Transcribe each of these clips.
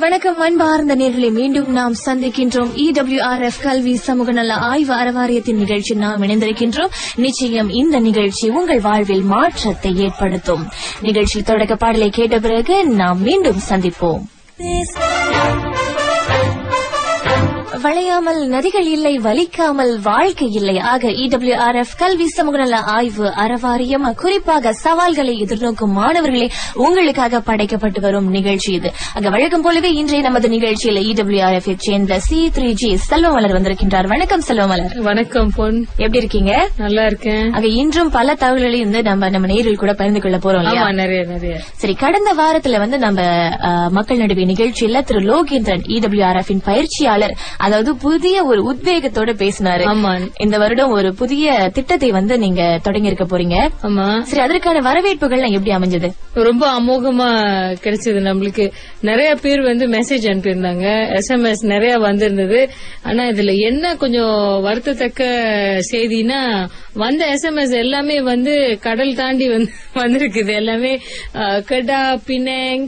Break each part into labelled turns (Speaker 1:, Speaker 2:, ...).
Speaker 1: வணக்கம் அன்பார்ந்த நேர்களை மீண்டும் நாம் சந்திக்கின்றோம் இடபிள்யூஆர்எஃப் கல்வி சமூக நல ஆய்வு அறவாரியத்தின் நிகழ்ச்சி நாம் இணைந்திருக்கின்றோம் நிச்சயம் இந்த நிகழ்ச்சி உங்கள் வாழ்வில் மாற்றத்தை ஏற்படுத்தும் நிகழ்ச்சி தொடக்க பாடலை கேட்ட பிறகு நாம் மீண்டும் சந்திப்போம் வளையாமல் நதிகள் இல்லை வலிக்காமல் வாழ்க்கை இல்லை ஆக இடபிள்யூஆர்எஃப் கல்வி சமூக நல ஆய்வு அறவாரியம் குறிப்பாக சவால்களை எதிர்நோக்கும் மாணவர்களே உங்களுக்காக படைக்கப்பட்டு வரும் நிகழ்ச்சி இது அங்க வழக்கம் போலவே இன்றைய நமது நிகழ்ச்சியில் இடபிள்யூஆர்எஃப் சேர்ந்த சி த்ரீ ஜி செல்வமலர் வந்திருக்கின்றார் வணக்கம் செல்வமலர்
Speaker 2: வணக்கம் பொன்
Speaker 1: எப்படி இருக்கீங்க
Speaker 2: நல்லா இருக்கேன்
Speaker 1: அங்க இன்றும் பல தகவல்களை வந்து நம்ம நம்ம நேரில் கூட பகிர்ந்து கொள்ள போறோம் இல்லையா
Speaker 2: ஆமா நிறைய நிறைய
Speaker 1: சரி கடந்த வாரத்துல வந்து நம்ம அஹ், மக்கள் நடுவே நிகழ்ச்சியில திரு லோகேந்திரன் இடபிள்யூஆர்எஃப் இன் பயிற்சியாளர் அதாவது புதிய ஒரு உத்வேகத்தோட பேசினாரு
Speaker 2: ஆமா
Speaker 1: இந்த வருடம் ஒரு புதிய திட்டத்தை வந்து நீங்க தொடங்கி இருக்க போறீங்க
Speaker 2: ஆமா
Speaker 1: சரி அதற்கான வரவேற்புகள்லாம் எப்படி அமைஞ்சது
Speaker 2: ரொம்ப அமோகமா கிடைச்சது நம்மளுக்கு நிறைய பேர் வந்து மெசேஜ் அனுப்பியிருந்தாங்க எஸ்எம்எஸ் நிறைய வந்திருந்தது ஆனா இதுல என்ன கொஞ்சம் வருத்தத்தக்க செய்தினா வந்த எஸ்எம்எஸ் எல்லாமே வந்து கடல் தாண்டி வந்து வந்திருக்குது எல்லாமே அஹ், கெடா பினேங்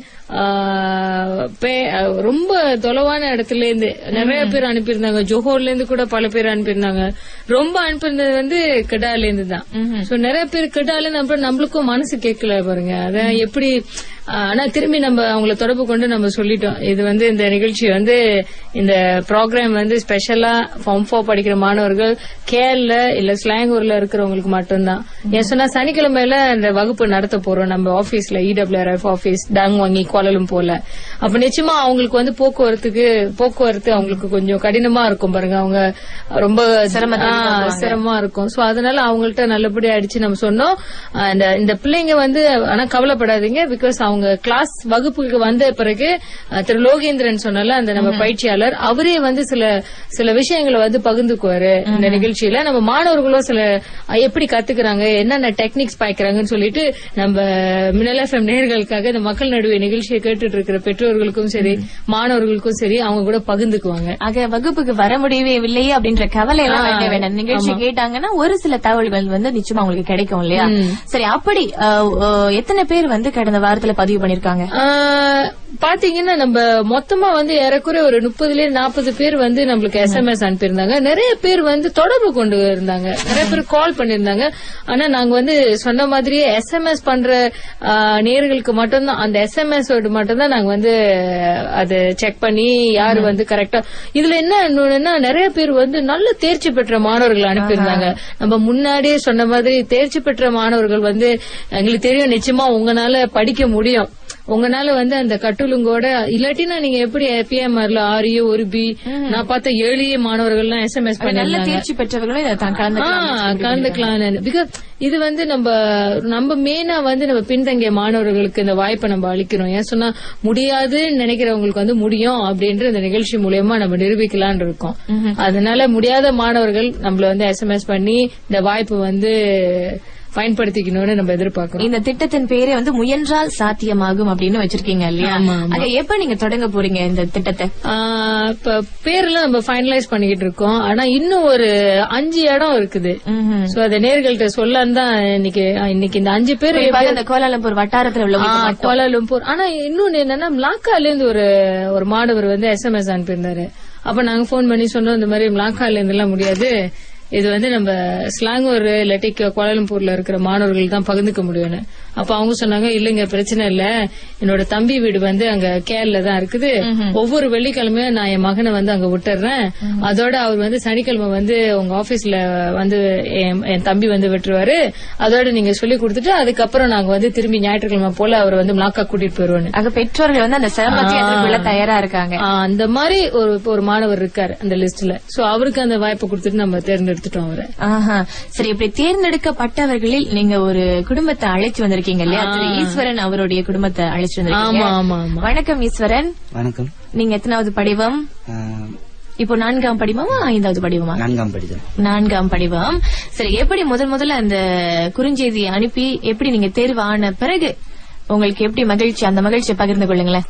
Speaker 2: அஹ், பே- அஹ், ரொம்ப தொலைவான இடத்துல இருந்து நிறைய பேர் அனுப்பியிருந்தாங்க ஜோஹோர்ல இருந்து கூட பல பேர் அனுப்பியிருந்தாங்க ரொம்ப அனுப்பியிருந்தது வந்து கெடால இருந்து தான் சோ நிறைய பேர் கெடால நம்ம நம்மளுக்கும் மனசு கேட்கல பாருங்க அதான் எப்படி ஆஹ், ஆனா திரும்பி நம்ம அவங்கள தொடர்பு கொண்டு நம்ம சொல்லிட்டோம் இது வந்து இந்த நிகழ்ச்சி வந்து இந்த ப்ரோக்ராம் வந்து ஸ்பெஷலா ஃபார்ம் ஃபோர் படிக்கிற மாணவர்கள் கேரள இல்ல ஸ்லாங்கூர்ல இருக்கிறவங்களுக்கு மட்டும்தான் ஏன் சொன்னா சனிக்கிழமையில இந்த வகுப்பு நடத்த போறோம் நம்ம ஆபீஸ்ல இடபிள்யூஆர்எஃப் ஆபீஸ் டாங் வாங்கி கோலலும் போல அப்ப நிச்சயமா அவங்களுக்கு வந்து போக்குவரத்துக்கு போக்குவரத்து அவங்களுக்கு கொஞ்சம் கடினமா இருக்கும் பாருங்க அவங்க ரொம்ப
Speaker 1: சிரமத்தை
Speaker 2: ஆ, சிரமமா இருக்கும் சோ அதனால அவங்கள்ட்ட நல்லபடியா அடிச்சு நம்ம சொன்னோம் ஆ, இந்த இந்த பிள்ளைங்க வந்து ஆனா கவலைப்படாதீங்க பிகாஸ் அவங்க கிளாஸ் வகுப்புக்கு வந்த பிறகு ஆ, திரு லோகேந்திரன் சொன்னால அந்த நம்ம பயிற்சியாளர் அவரே வந்து சில சில விஷயங்களை வந்து பகிர்ந்துக்குவாரு இந்த நிகழ்ச்சியில நம்ம மாணவர்களும் சில ஆ, எப்படி கத்துக்கிறாங்க என்னென்ன டெக்னிக்ஸ் பாய்க்கிறாங்கன்னு சொல்லிட்டு நம்ம மினல் எஃப்எம் நேர்களுக்காக இந்த மக்கள் நடுவே நிகழ்ச்சியை கேட்டுட்டு இருக்கிற பெற்றோர்களுக்கும் சரி மாணவர்களுக்கும் சரி அவங்க கூட பகிர்ந்துக்குவாங்க
Speaker 1: ஆக வகுப்புக்கு வர முடியவே இல்லையே அப்படின்ற கவலை எல்லாம்
Speaker 2: ஆ,
Speaker 1: வேண்ட வேண்டாம் நிகழ்ச்சி கேட்டாங்கன்னா ஒரு சில தகவல்கள் வந்து நிச்சயமா உங்களுக்கு கிடைக்கும் இல்லையா சரி அப்படி அஹ், அஹ், எத்தனை பேர் வந்து கடந்த வாரத்துல பதிவு பண்ணிருக்காங்க
Speaker 2: ஆஹ் பாத்தீங்கன்னா நம்ம மொத்தமா வந்து ஏறக்குறைய ஒரு முப்பதுல இருந்து நாற்பது பேர் வந்து நம்மளுக்கு எஸ்எம்எஸ் அனுப்பியிருந்தாங்க நிறைய பேர் வந்து தொடர்பு கொண்டு இருந்தாங்க நிறைய பேர் கால் பண்ணிருந்தாங்க ஆனா நாங்க வந்து சொன்ன மாதிரியே எஸ்எம்எஸ் பண்ற ஆஹ், நேயர்களுக்கு மட்டும்தான் அந்த எஸ்எம்எஸ் மட்டும்தான் நாங்க வந்து அது செக் பண்ணி யாரு வந்து கரெக்டா இதுல என்ன இன்னொன்னுன்னா நிறைய பேர் வந்து நல்ல தேர்ச்சி பெற்ற மாணவர்கள் அனுப்பியிருந்தாங்க நம்ம முன்னாடியே சொன்ன மாதிரி தேர்ச்சி பெற்ற மாணவர்கள் வந்து எங்களுக்கு தெரியும் நிச்சயமா உங்களால படிக்க முடியும் உங்களால வந்து அந்த கட்டுலுங்கோட இல்லாட்டினா நீங்க எப்படி பிஎம்ஆர்ல ஆரியோ ஒரு பி நான் பார்த்த ஏழிய மாணவர்கள்லாம் எஸ்எம்எஸ்
Speaker 1: நல்ல
Speaker 2: பண்ணிருந்தாங்க
Speaker 1: தேர்ச்சி பெற்றவர்களும் இதை தான் கலந்துக்கலாம்
Speaker 2: ஆ, கலந்துக்கலாம் பிகாஸ் இது வந்து நம்ம நம்ம மெயினா வந்து நம்ம பின்தங்கிய மாணவர்களுக்கு இந்த வாய்ப்பை நம்ம அளிக்கிறோம் ஏன் சொன்னா முடியாதுன்னு நினைக்கிறவங்களுக்கு வந்து முடியும் அப்படின்ற இந்த நிகழ்ச்சி மூலியமா நம்ம நிரூபிக்கலாம்னு இருக்கோம் அதனால முடியாத மாணவர்கள் நம்மள வந்து எஸ்எம்எஸ் பண்ணி இந்த வாய்ப்பு வந்து பயன்படுத்திக்கணும்னு நம்ம எதிர்பார்க்கிறோம்
Speaker 1: இந்த திட்டத்தின் பேரே வந்து முயன்றால் சாத்தியமாகும் அப்படின்னு வச்சிருக்கீங்க இல்லையா
Speaker 2: ஆமா, ஆமா.
Speaker 1: அங்க எப்ப நீங்க தொடங்க போறீங்க இந்த திட்டத்தை
Speaker 2: ஆஹ் இப்ப பேர்லாம் நம்ம ஃபைனலைஸ் பண்ணிக்கிட்டு இருக்கோம் ஆனா இன்னும் ஒரு அஞ்சு இடம் இருக்குது
Speaker 1: ம்ஹும்.
Speaker 2: சோ அத நேர்கள்ட்ட சொல்லலாம் தான் இன்னைக்கு இன்னைக்கு இந்த அஞ்சு பேர்
Speaker 1: குறிப்பாக இந்த கோலாலம்பூர் வட்டாரத்துல
Speaker 2: ஆ,
Speaker 1: உள்ளவங்க மட்டும்.
Speaker 2: கோலாலும்பூர் ஆனா இன்னொன்னு என்னன்னா மிளாக்கால இருந்து ஒரு ஒரு மாணவர் வந்து எஸ்எம்எஸ் அனுப்பியிருந்தாரு அப்ப நாங்க போன் பண்ணி சொன்னோம் இந்த மாதிரி மிளாக்கால இருந்து எல்லாம் முடியாது இது வந்து நம்ம ஸ்லாங்கூர் இல்லாட்டி கோலாலம்பூர்ல இருக்கிற மாணவர்கள் தான் பகிர்ந்துக்க முடியும்னு அப்ப அவங்க சொன்னாங்க இல்லைங்க பிரச்சனை இல்ல என்னோட தம்பி வீடு வந்து அங்க கேரள தான் இருக்குது ஒவ்வொரு வெள்ளிக்கிழமையும் நான் என் மகனை வந்து அங்க விட்டுறேன் அதோட அவர் வந்து சனிக்கிழமை வந்து உங்க ஆபீஸ்ல வந்து என் என் தம்பி வந்து விட்டுருவாரு அதோட நீங்க சொல்லி கொடுத்துட்டு அதுக்கப்புறம் நாங்க வந்து திரும்பி ஞாயிற்றுக்கிழமை போல அவர் வந்து மிளாக்கா கூட்டிட்டு போயிருவோன்னு
Speaker 1: ஆக பெற்றோர்கள் வந்து அந்த சிரமத்தை எதிர்கொள்ள தயாரா இருக்காங்க
Speaker 2: ஆ, அந்த மாதிரி ஒரு ஒரு மாணவர் இருக்காரு அந்த லிஸ்ட்ல சோ அவருக்கு அந்த வாய்ப்பை கொடுத்துட்டு நம்ம தேர்ந்தெடுத்துட்டோம் அவரை
Speaker 1: ஆஹா. சரி இப்படி தேர்ந்தெடுக்கப்பட்டவர்களில் நீங்க ஒரு குடும்பத்தை அழைச்சு வந்திருக்கீங்க இல்லையா திரு ஈஸ்வரன் அவருடைய குடும்பத்தை அழைச்சு வந்திருக்கீங்க
Speaker 2: ஆமா ஆமா ஆமா
Speaker 1: வணக்கம் ஈஸ்வரன்
Speaker 3: வணக்கம்
Speaker 1: நீங்க எத்தனாவது படிவம்
Speaker 3: ஆஹ்,
Speaker 1: இப்போ நான்காம் படிவமா ஐந்தாவது படிவமா
Speaker 3: நான்காம் படித்தேன்
Speaker 1: நான்காம் படிவம் சரி எப்படி முதல் முதல்ல அந்த குறுஞ்செய்தியை அனுப்பி எப்படி நீங்க தேர்வு ஆன பிறகு உங்களுக்கு எப்படி மகிழ்ச்சி அந்த மகிழ்ச்சியை பகிர்ந்து கொள்ளுங்களேன்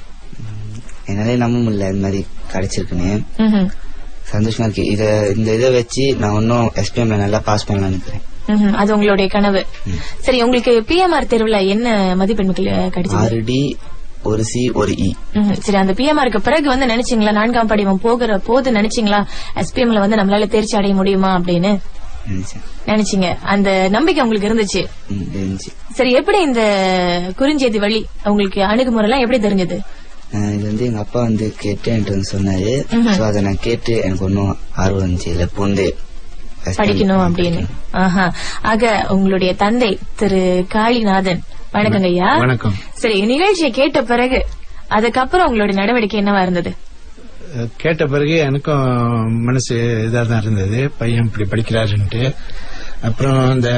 Speaker 3: என்னாலே நம்ப முடியல இந்த மாதிரி கிடைச்சிருக்குன்னு
Speaker 1: ம்ஹும்.
Speaker 3: சந்தோஷமா இருக்கு இத இந்த இதை வச்சு நான் இன்னும் எஸ்பிஎம்ல நல்லா பாஸ் பண்ணலாம்னு இருக்கிறேன்
Speaker 1: ம்ஹும். அது உங்களுடைய கனவு சரி உங்களுக்கு பிஎம்ஆர் தேர்வுல என்ன மதிப்பெண்கள் கிடைச்சது
Speaker 3: ஆறு டி ஒரு சி ஒரு இ
Speaker 1: ம்ஹும். சரி அந்த பிஎம்ஆருக்கு பிறகு வந்து நினைச்சீங்களா நான்காம் படிவம் போகிற போது நினைச்சீங்களா எஸ்பிஎம்ல வந்து நம்மளால தேர்ச்சி அடைய முடியுமா அப்படின்னு
Speaker 3: நினைச்சேன்
Speaker 1: நினைச்சீங்க அந்த நம்பிக்கை உங்களுக்கு இருந்துச்சு
Speaker 3: ம், இருந்துச்சு
Speaker 1: சரி எப்படி இந்த குறுஞ்செய்தி வழி உங்களுக்கு அணுகுமுறை எல்லாம் எப்படி தெரிஞ்சது
Speaker 3: அஹ் இது வந்து எங்க அப்பா வந்து கேட்டு என்கிட்ட வந்து சொன்னாரு சோ அதை நான் கேட்டு எனக்கு ஒன்னும் ஆர்வம் இருந்துச்சு இல்ல பூந்து
Speaker 1: படிக்கணும் அப்படின்னு ஆஹா ஆக உங்களுடைய தந்தை திரு காளிநாதன் வணக்கங்க ஐயா
Speaker 4: வணக்கம்
Speaker 1: சரி நிகழ்ச்சியை கேட்ட பிறகு அதுக்கப்புறம் உங்களுடைய நடவடிக்கை என்னவா இருந்தது
Speaker 4: அஹ் கேட்ட பிறகு எனக்கும் மனசு இதா தான் இருந்தது பையன் இப்படி படிக்கிறாருன்ட்டு அப்புறம் இந்த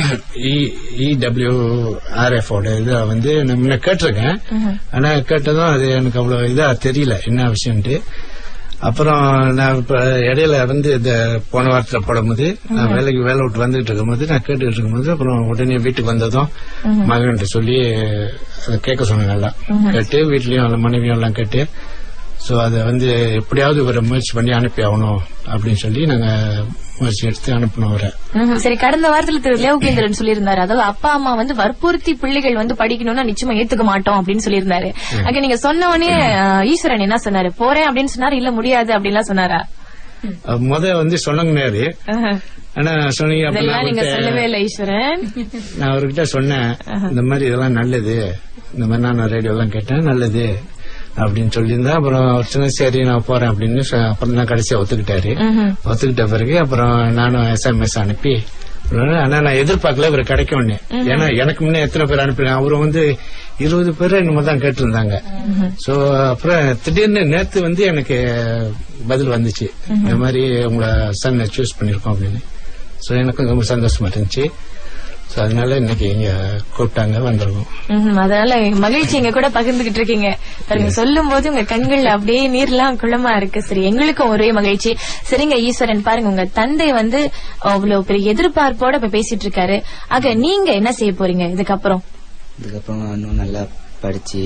Speaker 4: இடபிள்யூஆர்எஃப் ஓட இதை வந்து நான் முன்ன கேட்டிருக்கேன் ஆனா கேட்டதும் அது எனக்கு அவ்வளவு இதா தெரியல என்ன விஷயம்ட்டு அப்புறம் நான் இப்ப இடையில வந்து இந்த போன வாரத்துல போடும்போது நான் வேலைக்கு வேலை விட்டு வந்துகிட்டு இருக்கும்போது நான் கேட்டுட்டு இருக்கும்போது அப்புறம் உடனே வீட்டுக்கு வந்ததும் மகன்கிட்ட சொல்லி அதை கேட்க சொன்னாங்க எல்லாம் கேட்டு வீட்லயும் எல்லாம் மனைவியும் எல்லாம் கேட்டு சோ அதை வந்து எப்படியாவது இவரை முயற்சி பண்ணி அனுப்பி ஆகணும் அப்படின்னு சொல்லி நாங்க முயற்சி எடுத்து அனுப்பினோம் அவரை
Speaker 1: ம்ஹும். சரி கடந்த வாரத்துல திரு லேவுகேந்திரன் சொல்லியிருந்தாரு அதாவது அப்பா அம்மா வந்து வற்புறுத்தி பிள்ளைகள் வந்து படிக்கணும்னா நிச்சயமா ஏத்துக்க மாட்டோம் அப்படின்னு சொல்லியிருந்தாரு அங்க நீங்க சொன்ன உடனே அஹ், ஈஸ்வரன் என்ன சொன்னாரு போறேன் அப்படின்னு சொன்னாரு இல்ல முடியாது அப்படின்லாம் சொன்னாரா
Speaker 4: அஹ் முத வந்து சொன்னங்கனாரு
Speaker 1: ஆஹா.
Speaker 4: ஆனா சொன்னீங்க அப்ப
Speaker 1: இதெல்லாம்
Speaker 4: நான்
Speaker 1: நீங்க
Speaker 4: அவர்கிட்ட-
Speaker 1: சொல்லவே இல்ல ஈஸ்வரன்
Speaker 4: நான் அவர்கிட்ட சொன்னேன் இந்த மாதிரி இதெல்லாம் நல்லது இந்த மாதிரி நான் ரேடியோ எல்லாம் கேட்டேன் நல்லது அப்படின்னு சொல்லியிருந்தா அப்புறம் அவர் சொன்ன சரி நான் போறேன் அப்படின்னு சொ- அப்புறம் தான் கடைசியா ஒத்துக்கிட்டாரு
Speaker 1: ம்ஹும்.
Speaker 4: ஒத்துக்கிட்ட பிறகு அப்புறம் நானும் எஸ்எம்எஸ் அனுப்பி அப்புறம் ஆனா நான் எதிர்பார்க்கல இவர் கிடைக்கும்னு ஏன்னா எனக்கு முன்ன எத்தனை பேர் அனுப்பினாங்க அவரு வந்து இருபது பேர் என்னமோ தான் கேட்டிருந்தாங்க சோ அப்புறம் திடீர்னு நேத்து வந்து எனக்கு பதில் வந்துச்சு இந்த மாதிரி உங்களை சன் சூஸ் பண்ணிருக்கோம் அப்படின்னு சோ எனக்கும் ரொம்ப சந்தோஷமா இருந்துச்சு சோ அதனால இன்னைக்கு இங்க கூப்பிட்டாங்க வந்திருக்கோம்
Speaker 1: ம்ஹும். அதனால மகிழ்ச்சி எங்க கூட பகிர்ந்துகிட்டு இருக்கீங்க பாருங்க சொல்லும் போது உங்க கண்கள்ல அப்படியே நீர்லாம் குளமா இருக்கு சரி எங்களுக்கும் ஒரே மகிழ்ச்சி சரிங்க ஈஸ்வரன் பாருங்க உங்க தந்தை வந்து அவ்வளவு பெரிய எதிர்பார்ப்போட இப்ப பேசிட்டு இருக்காரு ஆக நீங்க என்ன செய்ய போறீங்க இதுக்கப்புறம்
Speaker 3: இதுக்கப்புறம் நான் இன்னும் நல்லா படிச்சு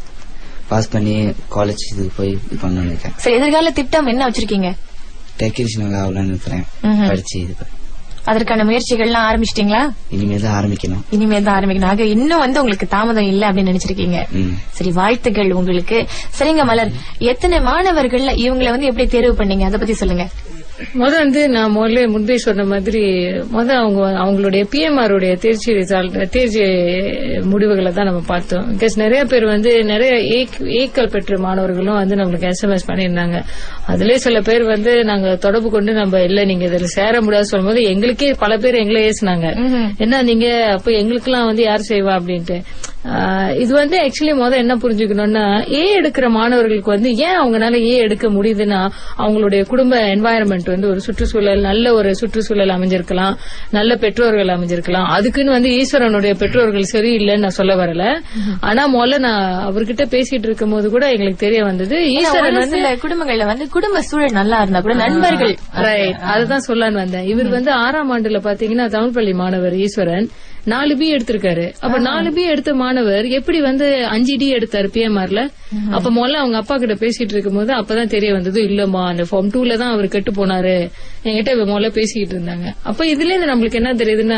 Speaker 3: பாஸ் பண்ணி காலேஜ் இதுக்கு போய் இது பண்ணணும்னு இருக்கேன்
Speaker 1: சரி எதிர்கால திட்டம் என்ன வச்சிருக்கீங்க
Speaker 3: டெக்னீஷியன் ஆகலாம்னு இருக்கிறேன்
Speaker 1: ம்ஹும்.
Speaker 3: படிச்சு இது பண்ண.
Speaker 1: அதற்கான முயற்சிகள்லாம் ஆரம்பிச்சிட்டீங்களா
Speaker 3: இனிமே தான் ஆரம்பிக்கணும்
Speaker 1: இனிமே தான் ஆரம்பிக்கணும் ஆக இன்னும் வந்து உங்களுக்கு தாமதம் இல்ல அப்படின்னு நினைச்சிருக்கீங்க
Speaker 3: ம்.
Speaker 1: சரி வாழ்த்துக்கள் உங்களுக்கு சரிங்க மலர் எத்தனை மாணவர்கள்ல இவங்களை வந்து எப்படி தேர்வு பண்ணீங்க அதை பத்தி சொல்லுங்க
Speaker 2: முத வந்து நான் முதல்ல முன்பே சொன்ன மாதிரி முத அவங்க அவங்களுடைய பிஎம்ஆர் உடைய தேர்ச்சி ரிசல்ட் தேர்ச்சி முடிவுகளை தான் நம்ம பார்த்தோம் பிகாஸ் நிறைய பேர் வந்து நிறைய ஏக்- ஏக்கள் பெற்ற மாணவர்களும் வந்து நம்மளுக்கு எஸ்எம்எஸ் பண்ணியிருந்தாங்க அதுலயே சில பேர் வந்து நாங்க தொடர்பு கொண்டு நம்ம இல்ல நீங்க இதுல சேர முடியாது சொல்லும்போது எங்களுக்கே பல பேர் எங்களை ஏசுனாங்க என்ன நீங்க அப்ப எங்களுக்கெல்லாம் வந்து யார் செய்வா அப்படின்ட்டு ஆஹ் இது வந்து ஆக்சுவலி முதல்ல என்ன புரிஞ்சுக்கணும்னா ஏ எடுக்கிற மாணவர்களுக்கு வந்து ஏன் அவங்கனால ஏ எடுக்க முடியுதுன்னா அவங்களுடைய குடும்ப என்வாயரன்மெண்ட் வந்து ஒரு சுற்றுச்சூழல் நல்ல ஒரு சுற்றுச்சூழல் அமைஞ்சிருக்கலாம் நல்ல பெற்றோர்கள் அமைஞ்சிருக்கலாம் அதுக்குன்னு வந்து ஈஸ்வரனுடைய பெற்றோர்கள் சரியில்லைன்னு நான் சொல்ல வரல ஆனா முதல்ல நான் அவர்கிட்ட பேசிட்டு இருக்கும் போது கூட எங்களுக்கு தெரிய வந்தது ஈஸ்வரன்
Speaker 1: ஒரு
Speaker 2: வந்து
Speaker 1: சில குடும்பங்கள்ல வந்து குடும்ப சூழல் நல்லா இருந்தா கூட நண்பர்கள்
Speaker 2: ரைட் அதுதான் சொல்லலான்னு வந்தேன் இவர் வந்து ஆறாம் ஆண்டுல பாத்தீங்கன்னா தமிழ் பள்ளி மாணவர் ஈஸ்வரன் நாலு பி எடுத்திருக்காரு அப்ப நாலு பி எடுத்த மாணவர் எப்படி வந்து அஞ்சு டி எடுத்தாரு பிஎம்ஆர்ல அப்ப முதல்ல அவங்க அப்பா கிட்ட பேசிட்டு இருக்கும்போது அப்பதான் தெரிய வந்தது இல்லம்மா அந்த ஃபார்ம் டூல தான் அவர் கெட்டு போனாரு என்கிட்ட இவ முதல்ல பேசிக்கிட்டு இருந்தாங்க அப்ப இதுல இருந்து நம்மளுக்கு என்ன தெரியுதுன்னா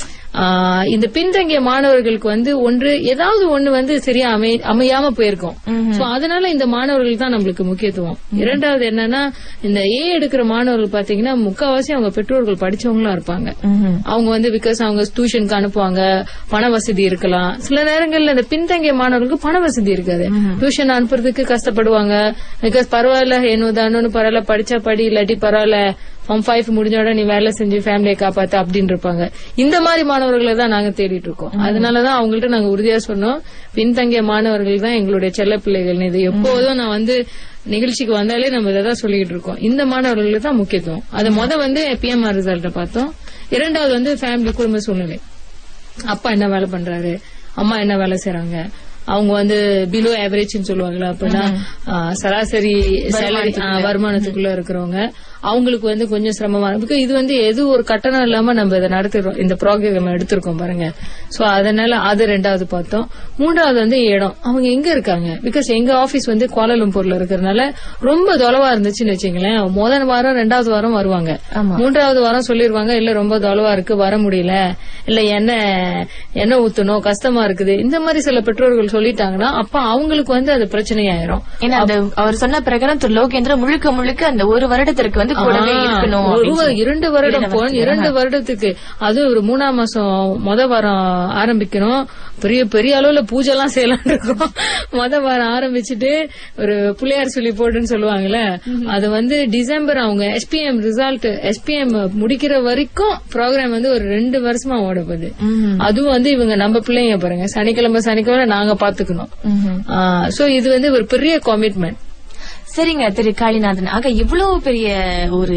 Speaker 2: ஆஹ் இந்த பின்தங்கிய மாணவர்களுக்கு வந்து ஒன்று ஏதாவது ஒண்ணு வந்து சரியா அமை அமையாம போயிருக்கும் சோ அதனால இந்த மாணவர்கள் தான் நம்மளுக்கு முக்கியத்துவம் இரண்டாவது என்னன்னா இந்த ஏ எடுக்கிற மாணவர்கள் பாத்தீங்கன்னா முக்காவாசி அவங்க பெற்றோர்கள் படிச்சவங்களா இருப்பாங்க அவங்க வந்து பிகாஸ் அவங்க டியூஷனுக்கு அனுப்புவாங்க பண வசதி இருக்கலாம் சில நேரங்கள்ல இந்த பின்தங்கிய மாணவர்களுக்கு பண வசதி இருக்காது டியூஷன் அனுப்புறதுக்கு கஷ்டப்படுவாங்க பிகாஸ் பரவாயில்ல என்னதானு பரவாயில்ல படிச்சா படி இல்லாட்டி பரவாயில்ல ஃபார்ம் ஃபைவ் முடிஞ்ச உடனே நீ வேலை செஞ்சு ஃபேமிலியை காப்பாத்து அப்படின்னு இருப்பாங்க இந்த மாதிரி மாணவர்களை தான் நாங்க தேடிட்டு இருக்கோம் அதனாலதான் அவங்கள்ட்ட நாங்க உறுதியா சொன்னோம் பின்தங்கிய மாணவர்கள் தான் எங்களுடைய செல்ல பிள்ளைகள் இது எப்போதும் நான் வந்து நிகழ்ச்சிக்கு வந்தாலே நம்ம இதை தான் சொல்லிட்டு இருக்கோம் இந்த மாணவர்களுக்கு தான் முக்கியத்துவம் அது முத வந்து பிஎம்ஆர் ரிசல்ட்ட பார்த்தோம் இரண்டாவது வந்து ஃபேமிலி குடும்ப சூழ்நிலை அப்பா என்ன வேலை பண்றாரு அம்மா என்ன வேலை செய்றாங்க அவங்க வந்து பிலோ ஆவரேஜ்னு சொல்லுவாங்களா அப்படின்னா ஆ, சராசரி salary, ஆ, வருமானத்துக்குள்ள இருக்கிறவங்க அவங்களுக்கு வந்து கொஞ்சம் சிரமமா இருக்கு இது வந்து எது ஒரு கட்டணம் இல்லாம நம்ம இதை நடத்திடுறோம் இந்த ப்ரோக்ராம் எடுத்திருக்கோம் பாருங்க சோ அதனால அது ரெண்டாவது பார்த்தோம் மூன்றாவது வந்து இடம் அவங்க எங்க இருக்காங்க பிகாஸ் எங்க ஆபீஸ் வந்து கோலாலம்பூர்ல இருக்கிறதுனால ரொம்ப தொலைவா இருந்துச்சுன்னு வச்சுங்களேன் முதல் வாரம் ரெண்டாவது வாரம் வருவாங்க
Speaker 1: ஆமா.
Speaker 2: மூன்றாவது வாரம் சொல்லிருவாங்க இல்ல ரொம்ப தொலைவா இருக்கு வர முடியல இல்ல எண்ணெய் எண்ணெய் ஊத்தணும் கஷ்டமா இருக்குது இந்த மாதிரி சில பெற்றோர்கள் சொல்லிட்டாங்கன்னா அப்ப அவங்களுக்கு வந்து அது பிரச்சனையாயிரும்
Speaker 1: ஏன்னா அந்த அவர் சொன்ன பிரகாரம் திரு லோகேந்திர முழுக்க முழுக்க அந்த ஒரு வருடத்திற்கு வந்து கூடவே
Speaker 2: ஆ,
Speaker 1: இருக்கணும்
Speaker 2: ஒரு
Speaker 1: அப்படின்னு சொல்லி.
Speaker 2: இரண்டு வருடம்
Speaker 1: இரண்டு
Speaker 2: போன்
Speaker 1: வருஷத்துக்கு.
Speaker 2: இரண்டு வருடத்துக்கு அது ஒரு மூணாம் மாசம் முத வாரம் ஆரம்பிக்கணும் பெரிய பெரிய அளவுல பூஜை எல்லாம் செய்யலாம் இருக்கோம் முத வாரம் ஆரம்பிச்சுட்டு ஒரு புள்ளையார் சொல்லி போடுன்னு சொல்லுவாங்கல்ல அது வந்து டிசம்பர் அவங்க எஸ்பிஎம் ரிசல்ட் எஸ்பிஎம் முடிக்கிற வரைக்கும் ப்ரோக்ராம் வந்து ஒரு ரெண்டு வருஷமா ஓட போகுது
Speaker 1: ம்ஹும்.
Speaker 2: அதுவும் வந்து இவங்க நம்ம பிள்ளைங்க பாருங்க சனிக்கிழமை சனிக்கிழமை நாங்க பாத்துக்கணும்
Speaker 1: ம்ஹும்.
Speaker 2: சோ இது வந்து ஒரு பெரிய கமிட்மெண்ட்
Speaker 1: சரிங்க திரு காளிநாதன் ஆக இவ்வளவு பெரிய ஒரு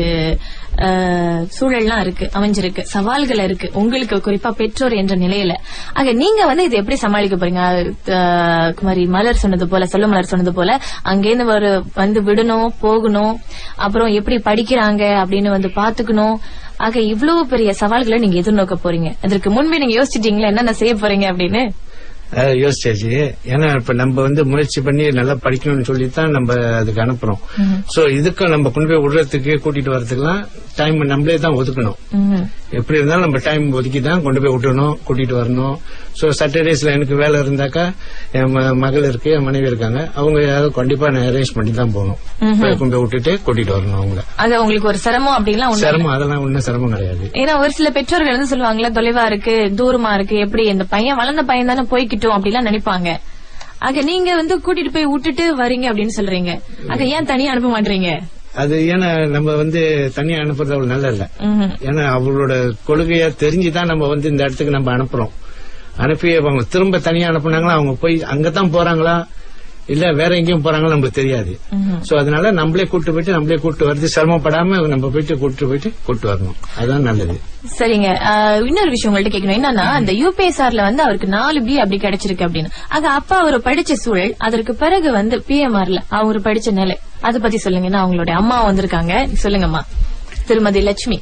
Speaker 1: அஹ், சூழல்லாம் இருக்கு அமைஞ்சிருக்கு சவால்கள் இருக்கு உங்களுக்கு குறிப்பா பெற்றோர் என்ற நிலையில ஆக நீங்க வந்து இதை எப்படி சமாளிக்க போறீங்க அஹ், குமாரி மலர் சொன்னது போல செல்வ மலர் சொன்னது போல அங்கேருந்து ஒரு வந்து விடணும் போகணும் அப்புறம் எப்படி படிக்கிறாங்க அப்படின்னு வந்து பாத்துக்கணும் ஆக இவ்வளவு பெரிய சவால்களை நீங்க எதிர்நோக்க போறீங்க அதற்கு முன்பே நீங்க யோசிச்சிட்டீங்களா என்னென்ன செய்ய போறீங்க அப்படின்னு
Speaker 4: அஹ் யோசிச்சாச்சு ஏன்னா இப்ப நம்ம வந்து முயற்சி பண்ணி நல்லா படிக்கணும்னு சொல்லி தான் நம்ம அதுக்கு அனுப்புறோம் சோ இதுக்கும் நம்ம கொண்டு போய் விடுறதுக்கு கூட்டிட்டு வரதுக்குலாம் டைம் நம்மளே தான் ஒதுக்கணும்
Speaker 1: ம்ஹும்.
Speaker 4: எப்படி இருந்தாலும் நம்ம டைம் ஒதுக்கி தான் கொண்டு போய் விட்டணும் கூட்டிட்டு வரணும் சோ சாட்டர்டேஸ்ல எனக்கு வேலை இருந்தாக்கா என் ம- மகள் இருக்கு என் மனைவி இருக்காங்க அவங்க யாரும் கண்டிப்பா நான் அரேஞ்ச் பண்ணி தான் போகணும் போய் கொண்டு போய் விட்டுட்டு கூட்டிட்டு வரணும் அவங்கள
Speaker 1: அது உங்களுக்கு ஒரு சிரமம் அப்படின்லாம் ஒண்ணு
Speaker 4: சிரமம் அதெல்லாம் ஒன்னும் சிரமம் கிடையாது
Speaker 1: ஏன்னா ஒரு சில பெற்றோர்கள் வந்து சொல்லுவாங்கல்ல தொலைவா இருக்கு தூரமா இருக்கு எப்படி இந்த பையன் வளர்ந்த பையன் தானே போய்கிட்டோம் அப்படிலாம் நினைப்பாங்க ஆக நீங்க வந்து கூட்டிட்டு போய் விட்டுட்டு வரீங்க அப்படின்னு சொல்றீங்க ஆக ஏன் தனியா அனுப்ப மாட்டீங்க
Speaker 4: அது ஏன்னா நம்ம வந்து தனியா அனுப்புறது அவ்வளவு நல்ல இல்ல
Speaker 1: ம்ஹும்.
Speaker 4: ஏன்னா அவங்களோட கொள்கைய தெரிஞ்சுதான் நம்ம வந்து இந்த இடத்துக்கு நம்ம அனுப்புறோம் அனுப்பி அவங்க திரும்ப தனியா அனுப்புனாங்களா அவங்க போய் அங்கதான் போறாங்களா இல்ல வேற எங்கேயும் போறாங்களா நமக்கு தெரியாது சோ அதனால நம்மளே கூட்டு போயிட்டு நம்மளே கூட்டு வருது சிரமப்படாம நம்ம போயிட்டு கூட்டு போயிட்டு கூட்டு வரணும் அதுதான் நல்லது
Speaker 1: சரிங்க ஆஹ், இன்னொரு விஷயம் உங்கள்ட்ட கேட்கணும் என்னன்னா அந்த யூபிஎஸ்ஆர்ல வந்து அவருக்கு நாலு பி அப்படி கிடைச்சிருக்கு அப்படின்னு ஆக அப்பா அவர் படிச்ச சூழல் அதற்கு பிறகு வந்து பிஎம்ஆர்ல அவர் படிச்ச நிலை அதை பத்தி சொல்லுங்க ஏன்னா அவங்களுடைய அம்மா வந்திருக்காங்க சொல்லுங்கம்மா திருமதி லட்சுமி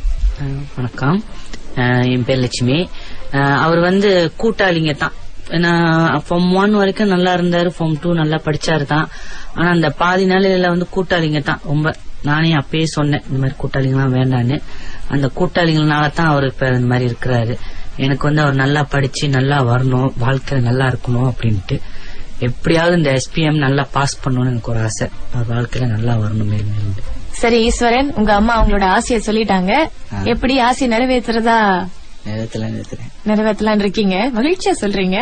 Speaker 5: அஹ் வணக்கம் அஹ் என் பேர் லட்சுமி அஹ் அவர் வந்து கூட்டாளிங்க தான் ஃபார்ம் ஒன் வரைக்கும் நல்லா இருந்தாரு ஃபார்ம் டூ நல்லா படிச்சாரு தான் ஆனா அந்த பாதி நாளில வந்து கூட்டாளிங்க தான் ரொம்ப நானே அப்பயே சொன்னேன் இந்த மாதிரி கூட்டாளிங்கலாம் வேண்டான்னு அந்த கூட்டாளிங்களால தான் அவர் இப்ப இந்த மாதிரி இருக்கிறாரு எனக்கு வந்து அவர் நல்லா படிச்சு நல்லா வரணும் வாழ்க்கையில நல்லா இருக்கணும் அப்படின்ட்டு எப்படியாவது இந்த எஸ்பிஎம் நல்லா பாஸ் பண்ணணும்னு எனக்கு ஒரு ஆசை அவர் வாழ்க்கையில நல்லா வரணும் மேலும் மேலும்
Speaker 1: சரி ஈஸ்வரன் உங்க அம்மா அவங்களோட ஆசையை சொல்லிட்டாங்க எப்படி ஆசையை நிறைவேற்றுறதா
Speaker 3: நேரத்துல நிறுத்துறேன்
Speaker 1: நிறைவேற்றலாம் இருக்கீங்க மகிழ்ச்சியா சொல்றீங்க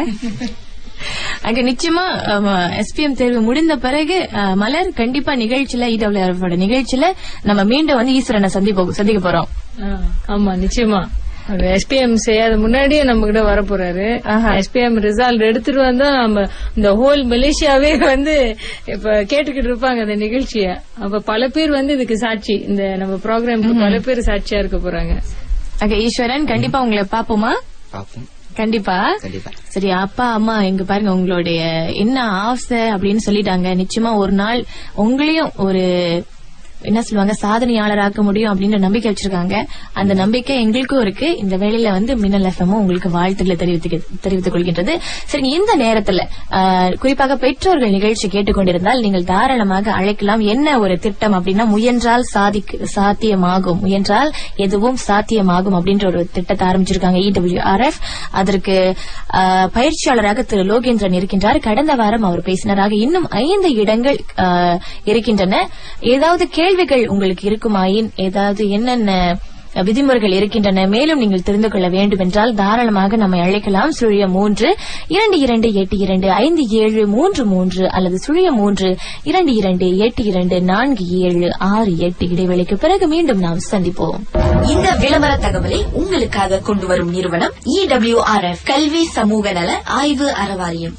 Speaker 1: அங்க நிச்சயமா எஸ்பிஎம் தேர்வு முடிந்த பிறகு அஹ், மலர் கண்டிப்பா நிகழ்ச்சியில இடபிள்யூஆர் நிகழ்ச்சியில நம்ம மீண்டும் வந்து ஈஸ்வரனை சந்திப்போம் சந்திக்க போறோம்
Speaker 2: ஆ, ஆமா நிச்சயமா எஸ்பிஎம் செய்யாத முன்னாடியே நம்ம கிட்ட வர போறாரு
Speaker 1: ஆஹா.
Speaker 2: எஸ்பிஎம் ரிசல்ட் எடுத்துட்டு வந்தா நம்ம இந்த ஹோல் மலேசியாவே வந்து இப்ப கேட்டுக்கிட்டு இருப்பாங்க இந்த நிகழ்ச்சிய அப்ப பல பேர் வந்து இதுக்கு சாட்சி இந்த நம்ம ப்ரோக்ராம்க்கு பல பேர் சாட்சியா இருக்க போறாங்க
Speaker 1: அங்க ஈஸ்வரன் கண்டிப்பா உங்களை பாப்போமா
Speaker 3: பாப்போம்
Speaker 1: கண்டிப்பா
Speaker 3: கண்டிப்பா
Speaker 1: சரி அப்பா அம்மா இங்க பாருங்க உங்களுடைய என்ன ஆசை அப்படின்னு சொல்லிட்டாங்க நிச்சயமா ஒரு நாள் உங்களையும் ஒரு என்ன சொல்லுவாங்க சாதனையாளராக்க முடியும் அப்படின்ற நம்பிக்கை வச்சிருக்காங்க அந்த நம்பிக்கை எங்களுக்கும் இருக்கு இந்த வேளையில வந்து மின்னல் எஃப்எம் உங்களுக்கு வாழ்த்துக்களை தெரிவித்துக்க- தெரிவித்துக் கொள்கின்றது சரி இந்த நேரத்துல ஆஹ், குறிப்பாக பெற்றோர்கள் நிகழ்ச்சி கேட்டுக்கொண்டிருந்தால் நீங்கள் தாராளமாக அழைக்கலாம் என்ன ஒரு திட்டம் அப்படின்னா முயன்றால் சாதிக்கு சாத்தியமாகும் முயன்றால் எதுவும் சாத்தியமாகும் அப்படின்ற ஒரு திட்டத்தை ஆரம்பிச்சிருக்காங்க இடபிள்யூஆர்எஃப் அதற்கு ஆஹ், பயிற்சியாளராக திரு லோகேந்திரன் இருக்கின்றார் கடந்த வாரம் அவர் பேசினராக இன்னும் ஐந்து இடங்கள் ஆஹ், இருக்கின்றன ஏதாவது கேள்விகள் உங்களுக்கு இருக்குமாயின் ஏதாவது என்னென்ன விதிமுறைகள் இருக்கின்றன மேலும் நீங்கள் தெரிந்து கொள்ள வேண்டும் என்றால் தாராளமாக நம்மை அழைக்கலாம் சுழிய மூன்று இரண்டு இரண்டு எட்டு இரண்டு ஐந்து ஏழு மூன்று மூன்று அல்லது சுழிய மூன்று இரண்டு இரண்டு எட்டு இரண்டு நான்கு ஏழு ஆறு எட்டு இடைவெளிக்கு பிறகு மீண்டும் நாம் சந்திப்போம்
Speaker 6: இந்த விளம்பர தகவலை உங்களுக்காக கொண்டு வரும் நிறுவனம் இடபிள்யூஆர்எஃப் கல்வி சமூக நல ஆய்வு அறவாரியம்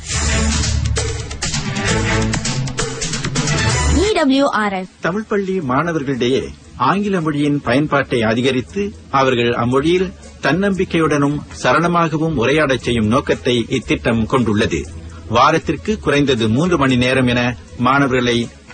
Speaker 6: இடபிள்யூஆர்எஃப்
Speaker 7: தமிழ் பள்ளி மாணவர்களிடையே ஆங்கில மொழியின் பயன்பாட்டை அதிகரித்து அவர்கள் அம்மொழியில் தன்னம்பிக்கையுடனும் சரணமாகவும் உரையாடச் செய்யும் நோக்கத்தை இத்திட்டம் கொண்டுள்ளது வாரத்திற்கு குறைந்தது மூன்று மணி நேரம் என மாணவர்களை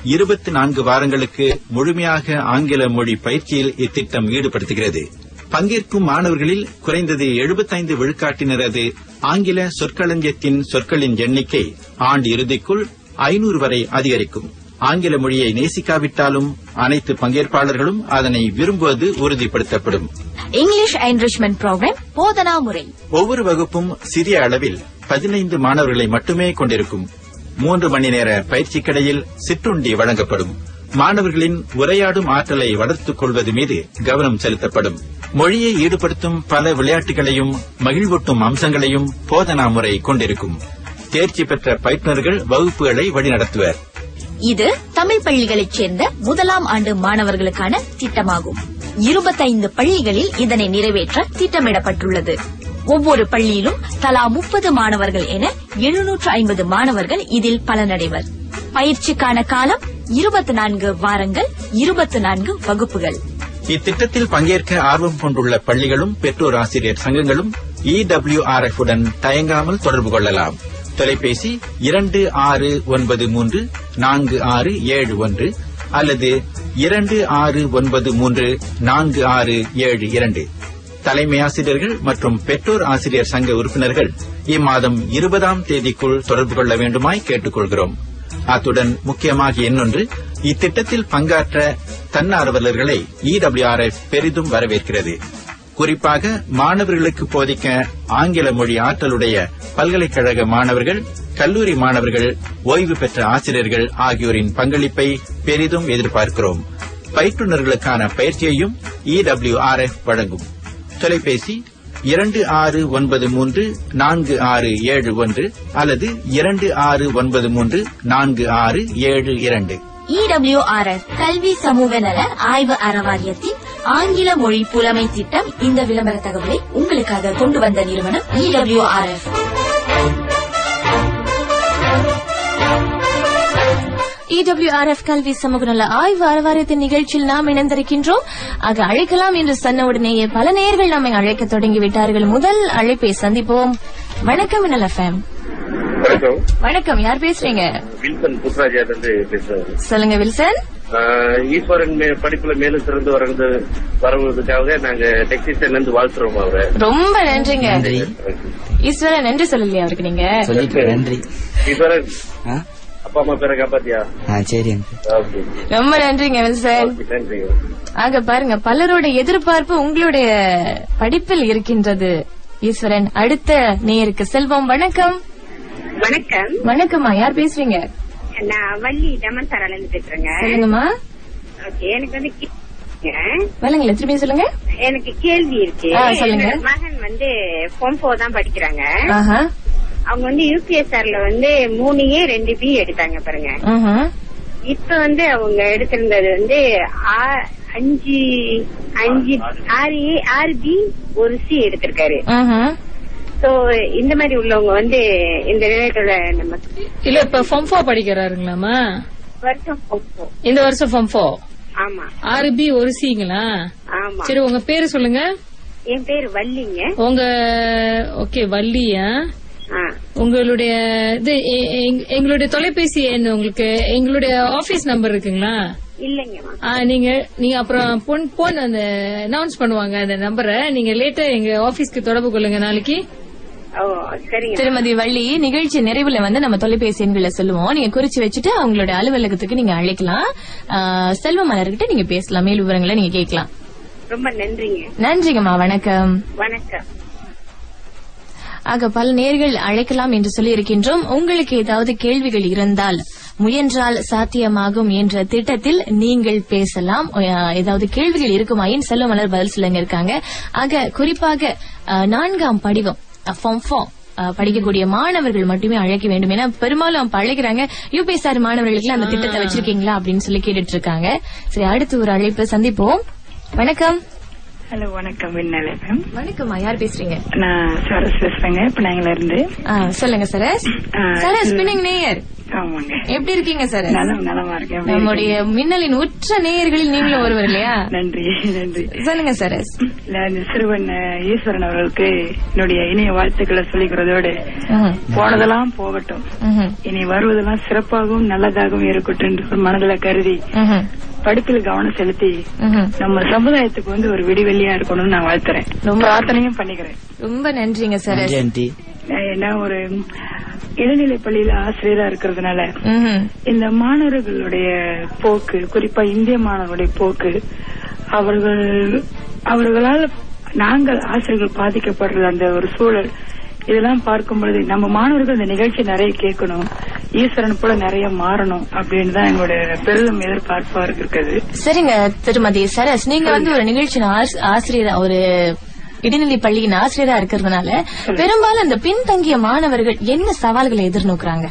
Speaker 7: இருபத்தி நான்கு வாரங்களுக்கு முழுமையாக ஆங்கில மொழி பயிற்சியில் இத்திட்டம் ஈடுபடுத்துகிறது பங்கேற்கும் மாணவர்களில் குறைந்தது 75 விழுக்காட்டினரது ஆங்கில சொற்களஞ்சியத்தின் சொற்களின் எண்ணிக்கை ஆண்டு இறுதிக்குள் ஐநூறு வரை அதிகரிக்கும் ஆங்கில மொழியை நேசிக்காவிட்டாலும் அனைத்து பங்கேற்பாளர்களும் அதனை விரும்புவது உறுதிப்படுத்தப்படும்
Speaker 6: இங்கிலீஷ் என்ரிச்மெண்ட் ப்ரோக்ராம் போதனா முறை
Speaker 7: ஒவ்வொரு வகுப்பும் சிறிய அளவில் பதினைந்து மாணவர்களை மட்டுமே கொண்டிருக்கும் மூன்று மணி நேர பயிற்சிக்கிடையில் சிற்றுண்டி வழங்கப்படும் மாணவர்களின் உரையாடும் ஆற்றலை வளர்த்துக் கொள்வது மீது கவனம் செலுத்தப்படும் மொழியை ஈடுபடுத்தும் பல விளையாட்டுகளையும் மகிழ்வூட்டும் அம்சங்களையும் போதனா முறை கொண்டிருக்கும் தேர்ச்சி பெற்ற பயிற்றுநர்கள் வகுப்புகளை வழிநடத்துவர்
Speaker 6: இது தமிழ் பள்ளிகளைச் சேர்ந்த முதலாம் ஆண்டு மாணவர்களுக்கான திட்டமாகும் இருபத்தைந்து பள்ளிகளில் இதனை நிறைவேற்ற திட்டமிடப்பட்டுள்ளது ஒவ்வொரு பள்ளியிலும் தலா முப்பது மாணவர்கள் என எழுநூற்று ஐம்பது மாணவர்கள் இதில் பலனடைவர் பயிற்சிக்கான காலம் இருபத்தி நான்கு வாரங்கள் இருபத்தி நான்கு வகுப்புகள்
Speaker 7: இத்திட்டத்தில் பங்கேற்க ஆர்வம் கொண்டுள்ள பள்ளிகளும் பெற்றோர் ஆசிரியர் சங்கங்களும் இடபிள்யூஆர்எஃப் உடன் தயங்காமல் தொடர்பு கொள்ளலாம் தொலைபேசி இரண்டு ஆறு ஒன்பது மூன்று நான்கு ஆறு ஏழு ஒன்று அல்லது இரண்டு ஆறு ஒன்பது மூன்று நான்கு ஆறு ஏழு இரண்டு தலைமை ஆசிரியர்கள் மற்றும் பெற்றோர் ஆசிரியர் சங்க உறுப்பினர்கள் இம்மாதம் இருபதாம் தேதிக்குள் தொடர்பு கொள்ள வேண்டுமாய் கேட்டுக்கொள்கிறோம் அத்துடன் முக்கியமாக இன்னொன்று இத்திட்டத்தில் பங்காற்ற தன்னார்வலர்களை இடபிள்யூஆர்எஃப் பெரிதும் வரவேற்கிறது குறிப்பாக மாணவர்களுக்கு போதிக்க ஆங்கில மொழி ஆற்றலுடைய பல்கலைக்கழக மாணவர்கள் கல்லூரி மாணவர்கள் ஓய்வு பெற்ற ஆசிரியர்கள் ஆகியோரின் பங்களிப்பை பெரிதும் எதிர்பார்க்கிறோம் பயிற்றுநர்களுக்கான பயிற்சியையும் இடபிள்யூஆர்எஃப் வழங்கும் தொலைபேசி இரண்டு ஆறு ஒன்பது மூன்று நான்கு ஆறு ஏழு ஒன்று அல்லது இரண்டு ஆறு ஒன்பது மூன்று நான்கு ஆறு ஏழு இரண்டு
Speaker 6: இடபிள்யூஆர்எஃப் கல்வி சமூக நல ஆய்வு அறவாரியத்தின் ஆங்கில மொழி புலமை திட்டம் இந்த விளம்பர தகவலை உங்களுக்காக கொண்டு வந்த நிறுவனம் இடபிள்யூஆர்எஃப்
Speaker 1: இடபிள்யூஆர்எஃப் கல்வி சமூக நல ஆய்வு அறவாரியத்தின் நிகழ்ச்சியில் நாம் இணைந்திருக்கின்றோம் ஆக அழைக்கலாம் என்று சொன்ன உடனேயே பல நேர்கள் நம்மை அழைக்க தொடங்கிவிட்டார்கள் முதல் அழைப்பை சந்திப்போம் வணக்கம் மின்னல் எஃப்எம்
Speaker 8: வணக்கம்
Speaker 1: வணக்கம் யார் பேசுறீங்க
Speaker 8: வில்சன் புத்ராஜா இருந்து பேசுறேன்
Speaker 1: சொல்லுங்க வில்சன்
Speaker 8: ஆஹ் ஈஸ்வரன் மே- படிப்புல மேலும் சிறந்து வரது வருவதற்காக நாங்க டெக்னீஷியன்ல இருந்து வாழ்த்துறோம் அவரை
Speaker 1: ரொம்ப நன்றிங்க
Speaker 3: நன்றி
Speaker 1: ஈஸ்வரன் நன்றி சொல்லலையா அவருக்கு நீங்க
Speaker 3: சொல்லிட்டு நன்றி
Speaker 8: ஈஸ்வரன்
Speaker 3: ஆ?
Speaker 8: அப்பா அம்மா பேரை காப்பாத்தியா
Speaker 3: ஆ சரி அங்கிள்
Speaker 8: ஓகே
Speaker 1: ரொம்ப நன்றிங்க வில்சன்
Speaker 8: ஓகே, நன்றி
Speaker 1: ஆக பாருங்க பலரோட எதிர்பார்ப்பு உங்களுடைய படிப்பில் இருக்கின்றது ஈஸ்வரன் அடுத்த நேருக்கு செல்வம் வணக்கம்
Speaker 9: வணக்கம்
Speaker 1: வணக்கம்மா யார் பேசுறீங்க
Speaker 9: நான் வள்ளி தமன்சாரால இருந்து பேசுறேங்க
Speaker 1: சொல்லுங்கம்மா
Speaker 9: ஓகே எனக்கு வந்து கே-
Speaker 1: வளங்கள திரும்பி சொல்லுங்க
Speaker 9: எனக்கு கேள்வி இருக்கு
Speaker 1: ஆ, சொல்லுங்க.
Speaker 9: என்னோட மகன் வந்து பொம்போ தான் படிக்கிறாங்க
Speaker 1: ஆஹா
Speaker 9: அவங்க வந்து யூபிஎஸ்ஆர்ல வந்து மூணு ஏ ரெண்டு பி எடுத்தாங்க பாருங்க
Speaker 1: ஆஹா.
Speaker 9: இப்ப வந்து அவங்க எடுத்திருந்தது வந்து ஆ- அஞ்சு அஞ்சு ஆறு ஏ ஆறு பி ஒரு சி எடுத்திருக்காரு
Speaker 1: ஆஹா.
Speaker 9: சோ இந்த மாதிரி உள்ளவங்க வந்து இந்த ரிலேட்டோட நம்ம
Speaker 2: இல்ல இப்ப ஃபம்ஃபோ படிக்கிறாருங்களாமா
Speaker 9: வருஷம் பொம்போ
Speaker 2: இந்த வருஷம் ஃபம்ஃபோ
Speaker 9: ஆமா
Speaker 2: ஆறு பி ஒரு சிங்களா
Speaker 9: ஆமா
Speaker 2: சரி உங்க பேரு சொல்லுங்க
Speaker 9: என் பேரு வள்ளிங்க
Speaker 2: உங்க ஓகே வள்ளியா
Speaker 9: ஆ
Speaker 2: உங்களுடைய இது எ- எங்க- எங்களுடைய தொலைபேசி எண் உங்களுக்கு எங்களுடைய ஆபீஸ் நம்பர் இருக்குங்களா
Speaker 9: இல்லைங்கம்மா
Speaker 2: ஆ, நீங்க நீங்க அப்புறம் பொன் போன் அந்த அனௌன்ஸ் பண்ணுவாங்க அந்த நம்பரை நீங்க லேட்டா எங்க ஆபீஸ்க்கு தொடர்பு கொள்ளுங்க நாளைக்கு
Speaker 9: ஓ சரிங்க
Speaker 1: திருமதி வள்ளி நிகழ்ச்சி நிறைவுல வந்து நம்ம தொலைபேசி எண்களை சொல்லுவோம் நீங்க குறிச்சு வச்சுட்டு அவங்களோட அலுவலகத்துக்கு நீங்க அழைக்கலாம் ஆ, செல்வ மலர்கிட்ட நீங்க பேசலாம் மேல் விவரங்களை நீங்க கேட்கலாம்
Speaker 9: ரொம்ப நன்றிங்க
Speaker 1: நன்றிங்கம்மா வணக்கம்
Speaker 9: வணக்கம்
Speaker 1: ஆக பல நேர்கள் அழைக்கலாம் என்று சொல்லி இருக்கின்றோம் உங்களுக்கு ஏதாவது கேள்விகள் இருந்தால் முயன்றால் சாத்தியமாகும் என்ற திட்டத்தில் நீங்கள் பேசலாம் அஹ், ஏதாவது கேள்விகள் இருக்குமாயின் செல்வமலர் பதில் சொல்லுங்க இருக்காங்க ஆக குறிப்பாக அஹ், நான்காம் படிவம் ஃபார்ம் ஃபார்ம் படிக்கக்கூடிய மாணவர்கள் மட்டுமே அழைக்க வேண்டும் ஏன்னா பெரும்பாலும் அவங்க அழைக்கிறாங்க யூபிஎஸ்ஆர் மாணவர்களுக்கு அந்த திட்டத்தை வச்சிருக்கீங்களா அப்படின்னு சொல்லி கேட்டுட்டு இருக்காங்க சரி அடுத்து ஒரு அழைப்பு சந்திப்போம் வணக்கம்
Speaker 10: ஹலோ வணக்கம் விண்ணலகம்
Speaker 1: வணக்கம்மா யார் பேசுறீங்க
Speaker 10: நான் சரஸ் பேசுறேங்க பிள்ளைங்கள இருந்து
Speaker 1: ஆ, சொல்லுங்க சரஸ்
Speaker 10: ஆ,
Speaker 1: சரஸ்
Speaker 10: இது-
Speaker 1: பின்னிங் நேயர்
Speaker 10: ஆமாங்க
Speaker 1: எப்படி இருக்கீங்க சரஸ்
Speaker 10: நலம் நலமா இருக்கேன் எப்படி
Speaker 1: நம்முடைய மின்னலின் உற்ற நேயர்களில் நீங்களும் ஒருவர் இல்லையா
Speaker 10: இருக்கீங்க? நன்றி நன்றி
Speaker 1: சொல்லுங்க சரஸ்
Speaker 10: இல்ல இந்த சிறுவன் அஹ், ஈஸ்வரன் அவர்களுக்கு என்னுடைய இணைய வாழ்த்துக்களை சொல்லிக்கிறதோடு
Speaker 1: ம்ஹும்.
Speaker 10: போனதெல்லாம் போகட்டும்
Speaker 1: ம்ஹும்.
Speaker 10: இனி வருவதெல்லாம் சிறப்பாகவும் நல்லதாகவும் இருக்கட்டும் என்று ஒரு மனதில் கருதி
Speaker 1: ம்ஹும்.
Speaker 10: படிப்பில் கவனம் செலுத்தி
Speaker 1: ம்ஹும்.
Speaker 10: நம்ம சமுதாயத்துக்கு வந்து ஒரு விடிவெள்ளியா இருக்கணும்னு நான் வாழ்த்துறேன் ரொம்ப பிரார்த்தனையும் பண்ணிக்கிறேன்
Speaker 1: ரொம்ப நன்றிங்க சார்
Speaker 3: நன்றி ஆண்டி
Speaker 10: நான் நான் ஒரு இடைநிலை பள்ளியில ஆசிரியரா இருக்கிறதுனால
Speaker 1: ம்ஹும்.
Speaker 10: இந்த மாணவர்களுடைய போக்கு குறிப்பா இந்திய மாணவர்களுடைய போக்கு அவர்கள் அவர்களால் நாங்கள் ஆசிரியர்கள் பாதிக்கப்படுற அந்த ஒரு சூழல் இதெல்லாம் பார்க்கும் பொழுது நம்ம மாணவர்கள் இந்த நிகழ்ச்சி நிறைய கேட்கணும் ஈஸ்வரன் போல நிறைய மாறணும் அப்படின்னு தான் எங்களுடைய பெரிதும் எதிர்பார்ப்பா இருக்குது
Speaker 1: சரிங்க திருமதி சரஸ் நீங்க வந்து ஒரு நிகழ்ச்சியின் ஆஸ்- ஆசிரியரா ஒரு இடைநிலை பள்ளியின் ஆசிரியரா இருக்கிறதுனால பெரும்பாலும் அந்த பின்தங்கிய மாணவர்கள் என்ன சவால்களை எதிர்நோக்குறாங்க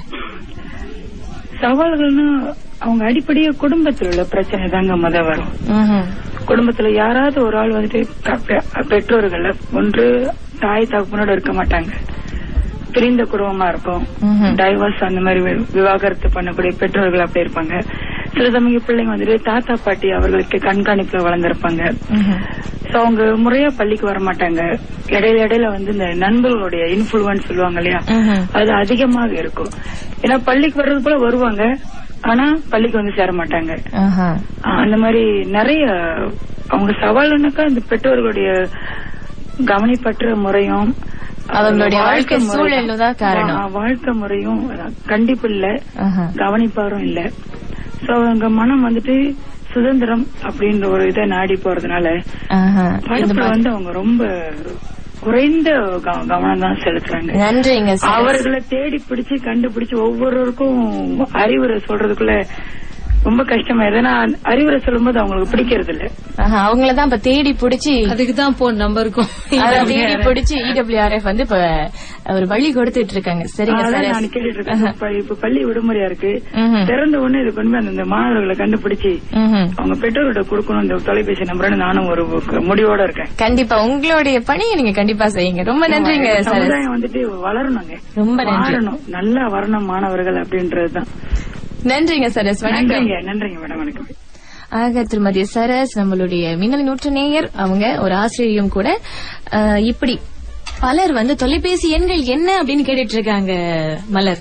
Speaker 10: சவால்கள்னா அவங்க அடிப்படையா குடும்பத்தில் உள்ள பிரச்சனை தாங்க முத வரும்
Speaker 1: ம்ஹும்.
Speaker 10: குடும்பத்துல யாராவது ஒரு ஆள் வந்துட்டு பெ- பெ- பெற்றோர்கள் ஒன்று தாய் தகப்பனோட இருக்க மாட்டாங்க பிரிந்த குடும்பமா இருக்கும்
Speaker 1: ம்ஹும்.
Speaker 10: டைவர்ஸ் அந்த மாதிரி வி- விவாகரத்து பண்ணக்கூடிய பெற்றோர்கள் அப்படி இருப்பாங்க சில சமயம் பிள்ளைங்க வந்துட்டு தாத்தா பாட்டி அவர்களுக்கு கண்காணிப்புல வளர்ந்திருப்பாங்க
Speaker 1: ம்ஹும்.
Speaker 10: சோ அவங்க முறையா பள்ளிக்கு வர மாட்டாங்க இடையில இடையில வந்து இந்த நண்பர்களுடைய இன்ஃபுளுன்ஸ் சொல்லுவாங்க இல்லையா
Speaker 1: ம்ஹும்.
Speaker 10: அது அதிகமாக இருக்கும் ஏன்னா பள்ளிக்கு வர்றது போல வருவாங்க ஆனா பள்ளிக்கு வந்து சேர மாட்டாங்க
Speaker 1: ஆஹா.
Speaker 10: ஆஹ் அந்த மாதிரி நிறைய அவங்க சவால்னாக்கா இந்த பெற்றோர்களுடைய கவனிப்பற்ற முறையும்
Speaker 1: அவங்களுடைய வாழ்க்கை
Speaker 10: முறையும்,
Speaker 1: சூழலும் தான் காரணம்.
Speaker 10: வா- வாழ்க்கை முறையும் அதான் கண்டிப்பு இல்ல
Speaker 1: ஆஹா.
Speaker 10: கவனிப்பாரும் இல்ல சோ அவங்க மனம் வந்துட்டு சுதந்திரம் அப்படின்ற ஒரு இதை நாடி போறதுனால
Speaker 1: ஆஹா. இந்த
Speaker 10: படிப்புல
Speaker 1: மாதிரி-
Speaker 10: வந்து அவங்க ரொம்ப குறைந்த கவ- கவனம் தான் செலுத்துறாங்க
Speaker 1: நன்றிங்க சரஸ்.
Speaker 10: அவர்களை தேடி பிடிச்சு கண்டுபிடிச்சு ஒவ்வொருவருக்கும் அறிவுரை சொல்றதுக்குள்ள ரொம்ப கஷ்டமா ஏன்னா அறிவுரை சொல்லும்போது அவங்களுக்கு பிடிக்கிறது இல்ல
Speaker 1: ஆஹா, அவங்களதான் இப்ப தேடி புடிச்சு
Speaker 2: அதுக்கு தான் போன் நம்பருக்கும்
Speaker 1: அத தேடி பிடிச்சு இடபிள்யூஆர்எஃப் வந்து இப்ப ஒரு வழி கொடுத்துட்டு இருக்காங்க சரிங்க
Speaker 10: அதான்
Speaker 1: சரஸ்
Speaker 10: நான் கேட்டுட்டு இருக்கேன் இப்ப- இப்ப பள்ளி விடுமுறையா இருக்கு
Speaker 1: ம்ஹும்.
Speaker 10: திறந்த உடனே இது கொண்டு போய் அந்த மாணவர்களை கண்டுபிடிச்சு
Speaker 1: ம்ஹும்.
Speaker 10: அவங்க பெற்றோர்கிட்ட கொடுக்கணும் இந்த தொலைபேசி நம்பர்னு நானும் ஒரு முடிவோட இருக்கேன்
Speaker 1: கண்டிப்பா உங்களுடைய பணியை நீங்க கண்டிப்பா செய்யுங்க ரொம்ப நன்றிங்க சரஸ்
Speaker 10: சமுதாயம் வந்துட்டு வளரணுங்க
Speaker 1: ரொம்ப நன்றி
Speaker 10: மாறணும் நல்லா வரணும் மாணவர்கள் அப்படின்றதுதான்
Speaker 1: நன்றிங்க சரஸ் வணக்கம்
Speaker 10: நன்றிங்க நன்றிங்க மேடம் வணக்கம்
Speaker 1: ஆக திருமதி சரஸ் நம்மளுடைய மின்னல் நூற்று நேயர் அவங்க ஒரு ஆசிரியரும் கூட அஹ், இப்படி பலர் வந்து தொலைபேசி எண்கள் என்ன அப்படின்னு கேட்டுட்டு இருக்காங்க மலர்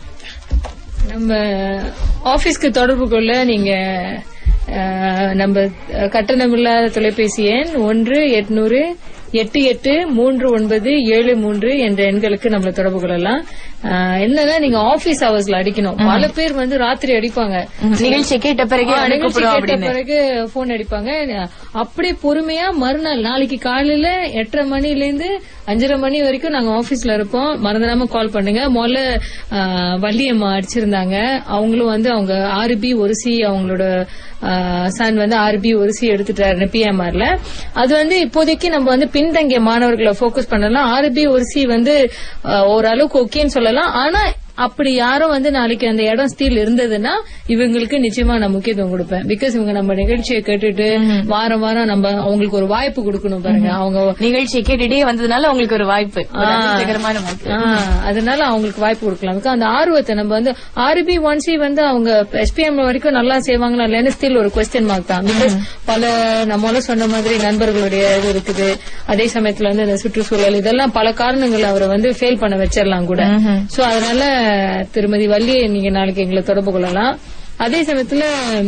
Speaker 2: நம்ம ஆபீஸ்க்கு தொடர்பு கொள்ள நீங்க அஹ், நம்ம அஹ், கட்டணமில்லாத தொலைபேசி எண் ஒன்று எட்நூறு எட்டு எட்டு மூன்று ஒன்பது ஏழு மூன்று என்ற எண்களுக்கு நம்மள தொடர்பு கொள்ளலாம் அஹ், என்னன்னா நீங்க ஆபீஸ் ஹவர்ஸ்ல அடிக்கணும் பல பேர் வந்து ராத்திரி அடிப்பாங்க
Speaker 1: நிகழ்ச்சி கேட்ட பிறகு
Speaker 2: ஆ,
Speaker 1: வந்து
Speaker 2: நிகழ்ச்சி
Speaker 1: கூப்பிடுவோம்
Speaker 2: கேட்ட
Speaker 1: அப்படின்னு
Speaker 2: பிறகு போன் அடிப்பாங்க அப்படியே பொறுமையா மறுநாள் நாளைக்கு காலையில எட்டரை மணில இருந்து அஞ்சரை மணி வரைக்கும் நாங்க ஆபீஸ்ல இருப்போம் மறந்துடாம கால் பண்ணுங்க முதல்ல ஆ, வள்ளியம்மா அடிச்சிருந்தாங்க அவங்களும் வந்து அவங்க ஆறு பி ஒரு சி அவங்களோட சன் வந்து ஆறு பி ஒரு சி எடுத்துட்டாரு பிஎம்ஆர்ல அது வந்து இப்போதைக்கு நம்ம வந்து பின்தங்கிய மாணவர்களை ஃபோக்கஸ் பண்ணலாம் ஆறு பி ஒரு சி வந்து ஆ, ஓரளவுக்கு ஓகேன்னு சொல்லலாம் ஆனா அப்படி யாரும் வந்து நாளைக்கு அந்த இடம் ஸ்டீல் இருந்ததுன்னா இவங்களுக்கு நிச்சயமா நான் முக்கியத்துவம் கொடுப்பேன் பிகாஸ் இவங்க நம்ம நிகழ்ச்சியை கேட்டுட்டு வாரம் வாரம் நம்ம அவங்களுக்கு ஒரு வாய்ப்பு கொடுக்கணும் பாருங்க அவங்க
Speaker 1: நிகழ்ச்சியை கேட்டுட்டே வந்ததுனால உங்களுக்கு ஒரு வாய்ப்பு ஒரு
Speaker 2: ஆ.
Speaker 1: அதிர்ஷ்டகரமான வாய்ப்பு
Speaker 2: ஆ, அதனால அவங்களுக்கு வாய்ப்பு கொடுக்கலாம் because அந்த ஆர்வத்தை நம்ம வந்து ஆர்பி ஒன் சி வந்து அவங்க எஸ்பிஎம் வரைக்கும் நல்லா செய்வாங்களா இல்லைன்னு ஸ்டில் ஒரு கொஸ்டின் மார்க் தான் பிகாஸ் பல நம்மளால சொன்ன மாதிரி நண்பர்களுடைய இது இருக்குது அதே சமயத்துல வந்து இந்த சுற்றுச்சூழல் இதெல்லாம் பல காரணங்கள் அவரை வந்து ஃபெயில் பண்ண வச்சிடலாம் கூட சோ அதனால திருமதி வள்ளியை நீங்க நாளைக்கு எங்களை தொடர்பு கொள்ளலாம் அதே சமயத்துல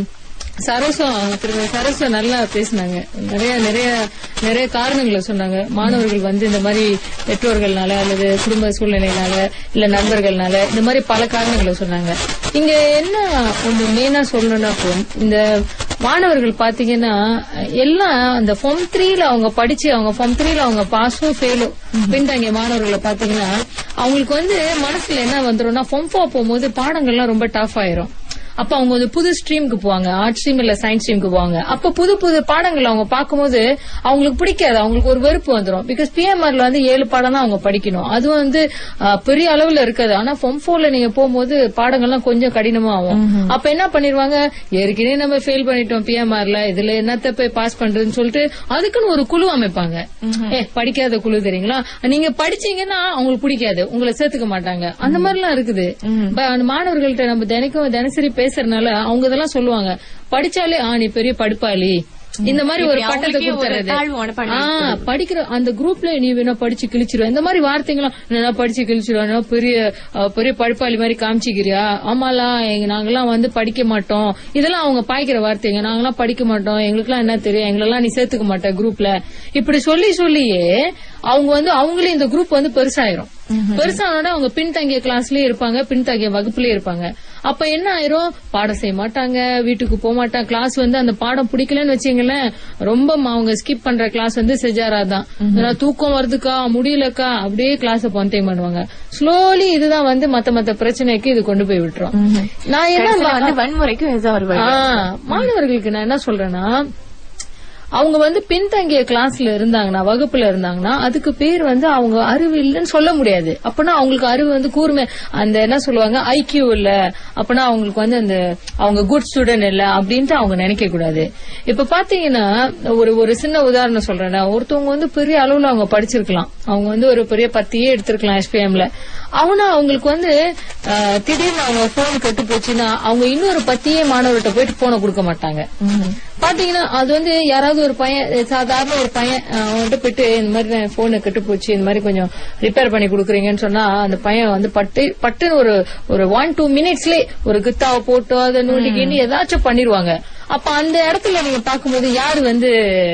Speaker 2: சரஸ்வம் திருமதி சரஸ்வம் நல்லா பேசினாங்க நிறைய நிறைய நிறைய காரணங்களை சொன்னாங்க மாணவர்கள் வந்து இந்த மாதிரி பெற்றோர்கள்னால அல்லது குடும்ப சூழ்நிலையினால இல்ல நண்பர்கள்னால இந்த மாதிரி பல காரணங்களை சொன்னாங்க இங்க என்ன ஒண்ணு மெயினா சொல்லணும்னா இப்போ இந்த மாணவர்கள் பாத்தீங்கன்னா எல்லாம் அந்த ஃபார்ம் த்ரீல அவங்க படிச்சு அவங்க ஃபார்ம் த்ரீல அவங்க பாஸும் ஃபெயிலும் பின்தங்கிய மாணவர்களை பாத்தீங்கன்னா அவங்களுக்கு வந்து மனசுல என்ன வந்துரும்னா ஃபார்ம் ஃபோர் போகும்போது பாடங்கள்லாம் ரொம்ப டஃப் ஆயிரும் அப்ப அவங்க ஒரு புது ஸ்ட்ரீமுக்கு போவாங்க ஆர்ட் ஸ்ட்ரீம் இல்ல சயின்ஸ் ஸ்ட்ரீமுக்கு போவாங்க அப்ப புது புது பாடங்கள் அவங்க பார்க்கும்போது அவங்களுக்கு பிடிக்காது அவங்களுக்கு ஒரு வெறுப்பு வந்துடும் பிகாஸ் பிஎம்ஆர்ல வந்து ஏழு பாடம் தான் அவங்க படிக்கணும் அது வந்து ஆ, பெரிய அளவுல இருக்காது ஆனா ஃபொம் ஃபோர்ல நீங்க போகும்போது பாடங்கள்லாம் கொஞ்சம் கடினமா ஆகும் அப்ப என்ன பண்ணிருவாங்க ஏற்கனவே நம்ம ஃபெயில் பண்ணிட்டோம் பிஎம்ஆர்ல இதுல என்னத்த போய் பாஸ் பண்றதுன்னு சொல்லிட்டு அதுக்குன்னு ஒரு குழு அமைப்பாங்க ஏ படிக்காத குழு தெரியுங்களா நீங்க படிச்சீங்கன்னா அவங்களுக்கு பிடிக்காது உங்களை சேர்த்துக்க மாட்டாங்க அந்த மாதிரிலாம் இருக்குது ப- அந்த மாணவர்கள்ட்ட நம்ம தினைக்கும் தினசரி பேசுறதுனால அவங்க இதெல்லாம் சொல்லுவாங்க படிச்சாலே ஆ நீ பெரிய படிப்பாளி இந்த மாதிரி ஒரு
Speaker 1: இப்படி
Speaker 2: பட்டத்தை
Speaker 1: அவங்களுக்கே ஒரு
Speaker 2: கொடுத்துறது
Speaker 1: தாழ்வு மனப்பான்மை
Speaker 2: ஆ, படிக்கிற அந்த குரூப்ல நீ வேணா படிச்சு கிழிச்சிருவ இந்த மாதிரி வார்த்தைங்களாம் நான் படிச்சு கிழிச்சிருவேன் பெரிய அஹ், பெரிய படிப்பாளி மாதிரி காமிச்சிக்கிறியா ஆமாலாம் எங்க நாங்கெல்லாம் வந்து படிக்க மாட்டோம் இதெல்லாம் அவங்க பாய்க்கிற வார்த்தைங்க நாங்கெல்லாம் படிக்க மாட்டோம் எங்களுக்குலாம் என்ன தெரியும் எங்களெல்லாம் நீ சேர்த்துக்க மாட்ட குரூப்ல இப்படி சொல்லி சொல்லியே அவங்க வந்து அவங்களே இந்த குரூப் வந்து பெருசாயிரும் பெருசானோட அவங்க பின்தங்கிய கிளாஸ்லயே இருப்பாங்க பின்தங்கிய வகுப்புலயே இருப்பாங்க அப்ப என்ன ஆயிரும் பாடம் செய்ய மாட்டாங்க வீட்டுக்கு போக மாட்டாங்க கிளாஸ் வந்து அந்த பாடம் பிடிக்கலன்னு வச்சீங்களேன் ரொம்ப ம- அவங்க ஸ்கிப் பண்ற கிளாஸ் வந்து செஜாராதான் ஏன்னா தூக்கம் வருதுக்கா முடியலக்கா அப்படியே கிளாஸ் பொந்தேம் பண்ணுவாங்க ஸ்லோலி இதுதான் வந்து மத்த மத்த பிரச்சனைக்கு இது கொண்டு போய் விட்டுரும் நான் என்ன
Speaker 1: கடைசியில வந்து வன்முறைக்கும் இதுதான் ஒரு வழி.
Speaker 2: ஆ, மாணவர்களுக்கு நான் என்ன சொல்றேன்னா அவங்க வந்து பின்தங்கிய கிளாஸ்ல இருந்தாங்கன்னா வகுப்புல இருந்தாங்கன்னா அதுக்கு பேர் வந்து அவங்க அறிவு இல்லைன்னு சொல்ல முடியாது அப்பனா அவங்களுக்கு அறிவு வந்து கூர்மை அந்த என்ன சொல்லுவாங்க ஐக்கியூ இல்ல அப்பனா அவங்களுக்கு வந்து அந்த அவங்க குட் ஸ்டூடெண்ட் இல்ல அப்படின்ட்டு அவங்க நினைக்க கூடாது இப்ப பாத்தீங்கன்னா ஒரு ஒரு சின்ன உதாரணம் சொல்றேன் ஒருத்தவங்க வந்து பெரிய அளவுல அவங்க படிச்சிருக்கலாம் அவங்க வந்து ஒரு பெரிய பத்தியே எடுத்திருக்கலாம் எஸ்பிஎம்ல அவனா அவங்களுக்கு வந்து அஹ், திடீர்னு அவங்க போன் கெட்டு போச்சுன்னா அவங்க இன்னொரு பத்தியே மாணவர்கிட்ட போயிட்டு போனை கொடுக்க மாட்டாங்க பாத்தீங்கன்னா அது வந்து யாராவது ஒரு பையன் அஹ், சாதாரண ஒரு பையன் அஹ், அவன்கிட்ட போயிட்டு இந்த மாதிரி போனு கெட்டு போச்சு இந்த மாதிரி கொஞ்சம் ரிப்பேர் பண்ணி கொடுக்குறீங்கன்னு சொன்னா அந்த பையன் வந்து பட்டு பட்டுன்னு ஒரு ஒரு ஒன் டூ மினிட்ஸ்லயே ஒரு கித்தாவை போட்டோ அதை நூலி கிண்டி ஏதாச்சும் பண்ணிருவாங்க அப்ப அந்த இடத்துல நீங்க பாக்கும்போது யாரு வந்து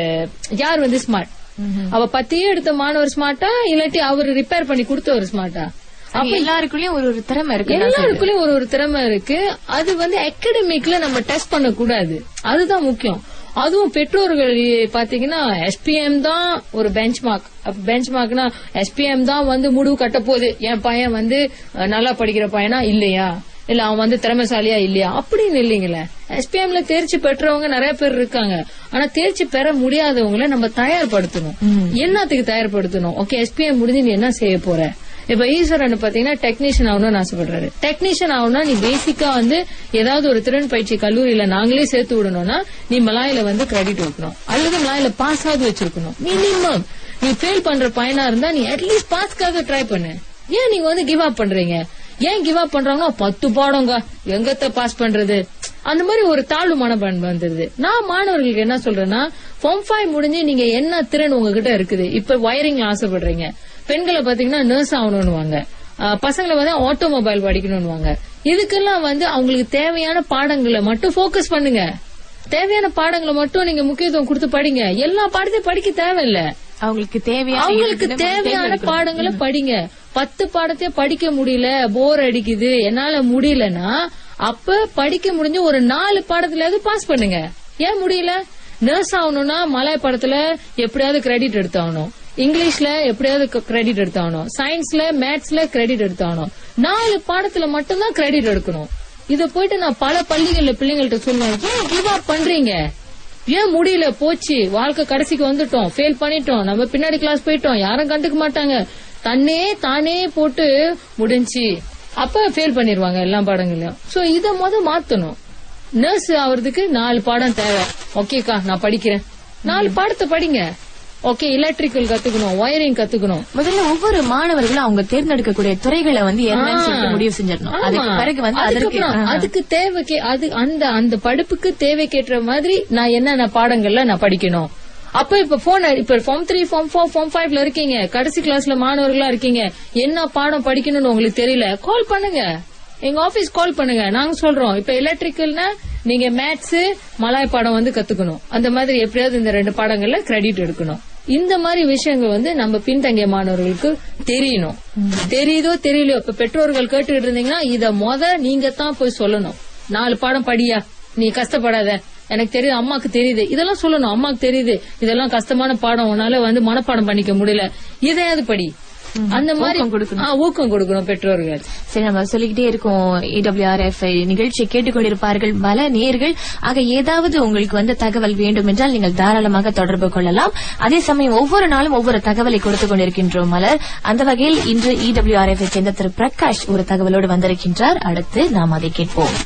Speaker 2: யார் வந்து ஸ்மார்ட் அவ பத்தியே எடுத்த மாணவர் ஸ்மார்ட்டா இல்லாட்டி அவர் ரிப்பேர் பண்ணி கொடுத்தவர் ஸ்மார்ட்டா
Speaker 1: அப்ப எல்லாருக்குள்ளயும் ஒரு ஒரு திறமை இருக்கு
Speaker 2: எல்லாருக்குள்ளயும் ஒரு ஒரு திறமை இருக்கு அது வந்து அகாடமிக்ல நம்ம டெஸ்ட் பண்ண கூடாது அதுதான் முக்கியம் அதுவும் பெற்றோர்கள் பாத்தீங்கன்னா எஸ்பிஎம் தான் ஒரு பெஞ்ச் மார்க் பெஞ்ச் மார்க்னா எஸ்பிஎம் தான் வந்து முடிவு கட்ட போகுது என் பையன் வந்து அஹ், நல்லா படிக்கிற பையனா இல்லையா இல்ல அவன் வந்து திறமைசாலியா இல்லையா அப்படின்னு இல்லைங்களே எஸ்பிஎம்ல தேர்ச்சி பெற்றவங்க நிறைய பேர் இருக்காங்க ஆனா தேர்ச்சி பெற முடியாதவங்கள நம்ம தயார்படுத்தணும் என்னத்துக்கு தயார்படுத்தணும் ஓகே எஸ்பிஎம் முடிஞ்சு நீ என்ன செய்ய போற இப்ப ஈஸ்வரன் பாத்தீங்கன்னா டெக்னீஷியன் ஆகணும்னு ஆசைப்படுறாரு டெக்னீஷியன் ஆகணும்னா நீ பேசிக்கா வந்து ஏதாவது ஒரு திறன் பயிற்சி கல்லூரியில நாங்களே சேர்த்து விடணும்னா நீ மலாயில வந்து கிரெடிட் வைக்கணும் அல்லது மலாயில பாஸ் ஆகுது வச்சிருக்கணும் மினிமம் நீ ஃபெயில் பண்ற பையனா இருந்தா நீ அட்லீஸ்ட் பாஸ்க்காக ட்ரை பண்ணு ஏன் நீங்க வந்து கிவ் அப் பண்றீங்க ஏன் கிவ் அப் பண்றாங்கன்னா பத்து பாடங்க எங்கத்த பாஸ் பண்றது அந்த மாதிரி ஒரு தாழ்வு மனப்பான்மை வந்துருது நான் மாணவர்களுக்கு என்ன சொல்றேன்னா ஃபார்ம் ஃபைவ் முடிஞ்சு நீங்க என்ன திறன் உங்ககிட்ட இருக்குது இப்ப வயரிங்ல ஆசைப்படுறீங்க பெண்களை பாத்தீங்கன்னா நர்ஸ் ஆகணும்னுவாங்க ஆஹ் பசங்களை வந்து ஆட்டோமொபைல் படிக்கணும்னுவாங்க இதுக்கெல்லாம் வந்து அவங்களுக்கு தேவையான பாடங்களை மட்டும் ஃபோக்கஸ் பண்ணுங்க தேவையான பாடங்களை மட்டும் நீங்க முக்கியத்துவம் கொடுத்து படிங்க எல்லா பாடத்தையும் படிக்க தேவையில்ல
Speaker 1: அவங்களுக்கு தேவையான
Speaker 2: அவங்களுக்கு
Speaker 1: இதுன்னு
Speaker 2: தேவையான
Speaker 1: தேர்ந்தெடுக்கணும்.
Speaker 2: பாடங்களை படிங்க பத்து பாடத்தையும் படிக்க முடியல போர் அடிக்குது என்னால முடியலன்னா அப்ப படிக்க முடிஞ்ச ஒரு நாலு பாடத்துலயாவது பாஸ் பண்ணுங்க ஏன் முடியல நர்ஸ் ஆகணும்னா மலாய் படத்துல எப்படியாவது கிரெடிட் எடுத்தாகணும் இங்கிலீஷ்ல எப்படியாவது கிரெடிட் எடுத்தாகணும் சயின்ஸ்ல மேத்ஸ்ல கிரெடிட் எடுத்தாகணும் நாலு பாடத்துல மட்டும்தான் கிரெடிட் எடுக்கணும் இத போயிட்டு நான் பல பள்ளிகள்ல பிள்ளைங்கள்ட்ட சொல்லுவேன் ஏன் கிவ் அப் பண்றீங்க ஏன் முடியல போச்சு வாழ்க்கை கடைசிக்கு வந்துட்டோம் ஃபெயில் பண்ணிட்டோம் நம்ம பின்னாடி கிளாஸ் போயிட்டோம் யாரும் கண்டுக்க மாட்டாங்க தன்னே தானே போட்டு முடிஞ்சு அப்ப ஃபெயில் பண்ணிருவாங்க எல்லா பாடங்களையும் சோ இத முத மாத்தணும் நர்ஸ் ஆவறதுக்கு நாலு பாடம் தேவை ஓகேக்கா நான் படிக்கிறேன் நாலு பாடத்தை படிங்க ஓகே எலக்ட்ரிக்கல் கத்துக்கணும் ஒயரிங் கத்துக்கணும்
Speaker 1: முதல்ல ஒவ்வொரு மாணவர்களும் அவங்க தேர்ந்தெடுக்கக்கூடிய துறைகளை வந்து என்னன்னு சொல்லிட்டு முடிவு செஞ்சிடணும் அதுக்கு
Speaker 2: ஆமா.
Speaker 1: பிறகு வந்து அதற்கு
Speaker 2: அதுக்கப்புறம் அதுக்கு தேவைக்கு அது அந்த அந்த படிப்புக்கு தேவைக்கேற்ற மாதிரி நான் என்னென்ன பாடங்கள்ல நான் படிக்கணும் அப்ப இப்ப போன் இப்ப form three form four form ஃபைவ்ல இருக்கீங்க கடைசி கிளாஸ்ல மாணவர்களா இருக்கீங்க என்ன பாடம் படிக்கணும்னு உங்களுக்கு தெரியல கால் பண்ணுங்க எங்க ஆபீஸ் கால் பண்ணுங்க நாங்க சொல்றோம் இப்ப எலக்ட்ரிக்கல்னா நீங்க மேத்ஸ் மலாய் பாடம் வந்து கத்துக்கணும் அந்த மாதிரி எப்படியாவது இந்த ரெண்டு பாடங்கள்ல கிரெடிட் எடுக்கணும் இந்த மாதிரி விஷயங்கள் வந்து நம்ம பின்தங்கிய மாணவர்களுக்கு தெரியணும் தெரியுதோ தெரியலையோ இப்ப பெற்றோர்கள் கேட்டுக்கிட்டு இருந்தீங்கன்னா இத மொத நீங்க தான் போய் சொல்லணும் நாலு பாடம் படியா நீ கஷ்டப்படாத எனக்கு தெரியுது அம்மாக்கு தெரியுது இதெல்லாம் சொல்லணும் அம்மாக்கு தெரியுது இதெல்லாம் கஷ்டமான பாடம் உன்னால வந்து மனப்பாடம் பண்ணிக்க முடியல இதையாவது படி அந்த மாதிரி ஆ, ஊக்கம் கொடுக்கணும் பெற்றோர்கள்
Speaker 1: சரி நம்ம சொல்லிக்கிட்டே இருக்கோம் இடபிள்யூஆர்எஃப் நிகழ்ச்சியை கேட்டுக்கொண்டிருப்பார்கள் பல நேர்கள் ஆக ஏதாவது உங்களுக்கு வந்து தகவல் வேண்டும் என்றால் நீங்கள் தாராளமாக தொடர்பு கொள்ளலாம் அதே சமயம் ஒவ்வொரு நாளும் ஒவ்வொரு தகவலை கொடுத்துக் கொண்டிருக்கின்றோம் மலர் அந்த வகையில் இன்று இடபிள்யூஆர்எஃப் சேர்ந்த திரு பிரகாஷ் ஒரு தகவலோடு வந்திருக்கின்றார் அடுத்து நாம் அதை கேட்போம்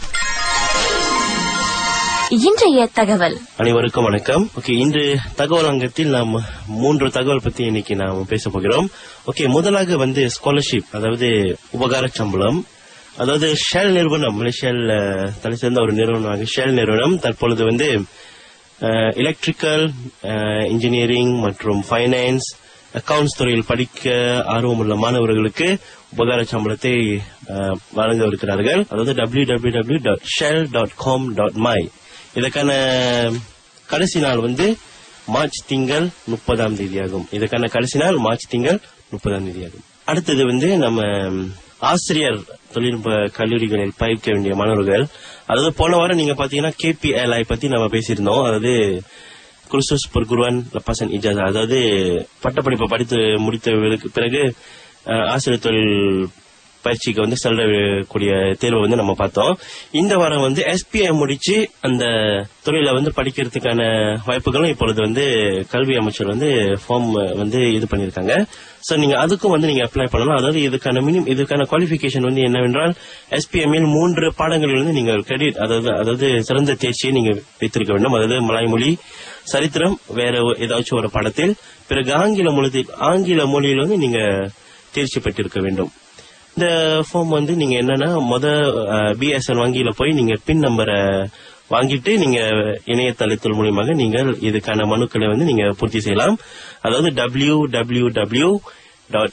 Speaker 1: இன்றைய தகவல்
Speaker 11: அனைவருக்கும் வணக்கம் ஓகே இன்று தகவல் அங்கத்தில் நாம் மூன்று தகவல் பத்தி இன்னைக்கு நாம் பேச போகிறோம் ஓகே முதலாக வந்து ஸ்காலர்ஷிப் அதாவது உபகார சம்பளம் அதாவது ஷெல் நிறுவனம் மலேசியாவில் தலை சேர்ந்த ஒரு நிறுவனமாக ஷெல் நிறுவனம் தற்பொழுது வந்து எலக்ட்ரிக்கல் இன்ஜினியரிங் மற்றும் ஃபைனான்ஸ் அக்கவுண்ட்ஸ் துறையில் படிக்க ஆர்வமுள்ள மாணவர்களுக்கு உபகார சம்பளத்தை அஹ், வழங்கவிருக்கிறார்கள் அதாவது W W W dot Shell dot com dot my இதற்கான கடைசி நாள் வந்து மார்ச் திங்கள் முப்பதாம் தேதியாகும் இதற்கான கடைசி நாள் மார்ச் திங்கள் முப்பதாம் தேதியாகும் அடுத்தது வந்து நம்ம ஆசிரியர் தொழில்நுட்ப கல்லூரிகளில் பயிர்க்க வேண்டிய மாணவர்கள் அதாவது போன வாரம் நீங்க பாத்தீங்கன்னா கேபிஎல்ஐ பத்தி நம்ம பேசியிருந்தோம் அதாவது குருசஸ் பர்குருவான் லப்பாசன் இஜாசா அதாவது பட்டப்படிப்பை படித்து முடித்த பிறகு அஹ், ஆசிரியர் தொழில் பயிற்சிக்கு வந்து செல்லக்கூடிய தேர்வை வந்து நம்ம பார்த்தோம் இந்த வாரம் வந்து எஸ்பிஐ முடிச்சு அந்த துறையில வந்து படிக்கிறதுக்கான வாய்ப்புகளும் இப்பொழுது வந்து கல்வி அமைச்சர் வந்து ஃபார்ம் வந்து இது பண்ணிருக்காங்க சோ நீங்க அதுக்கும் வந்து நீங்க அப்ளை பண்ணலாம் அதாவது இதுக்கான மினிமம் இதுக்கான குவாலிபிகேஷன் வந்து என்னவென்றால் எஸ்பிஎம்மில் மூன்று பாடங்களில் வந்து நீங்கள் கிரெடிட் அதாவது அதாவது சிறந்த தேர்ச்சியை நீங்க வைத்திருக்க வேண்டும் அதாவது மலாய் மொழி சரித்திரம் வேற ஒ- ஏதாச்சும் ஒரு பாடத்தில் பிறகு ஆங்கில மொழி ஆங்கில மொழியில் வந்து நீங்க தேர்ச்சி பெற்றிருக்க வேண்டும் இந்த ஃபார்ம் வந்து நீங்க என்னன்னா முத பிஎஸ்என் வங்கியில போய் நீங்க பின் நம்பரை வாங்கிட்டு நீங்க இணையதளத்தின் மூலியமாக நீங்கள் இதுக்கான மனுக்களை வந்து நீங்க பூர்த்தி செய்யலாம் அதாவது W W W dot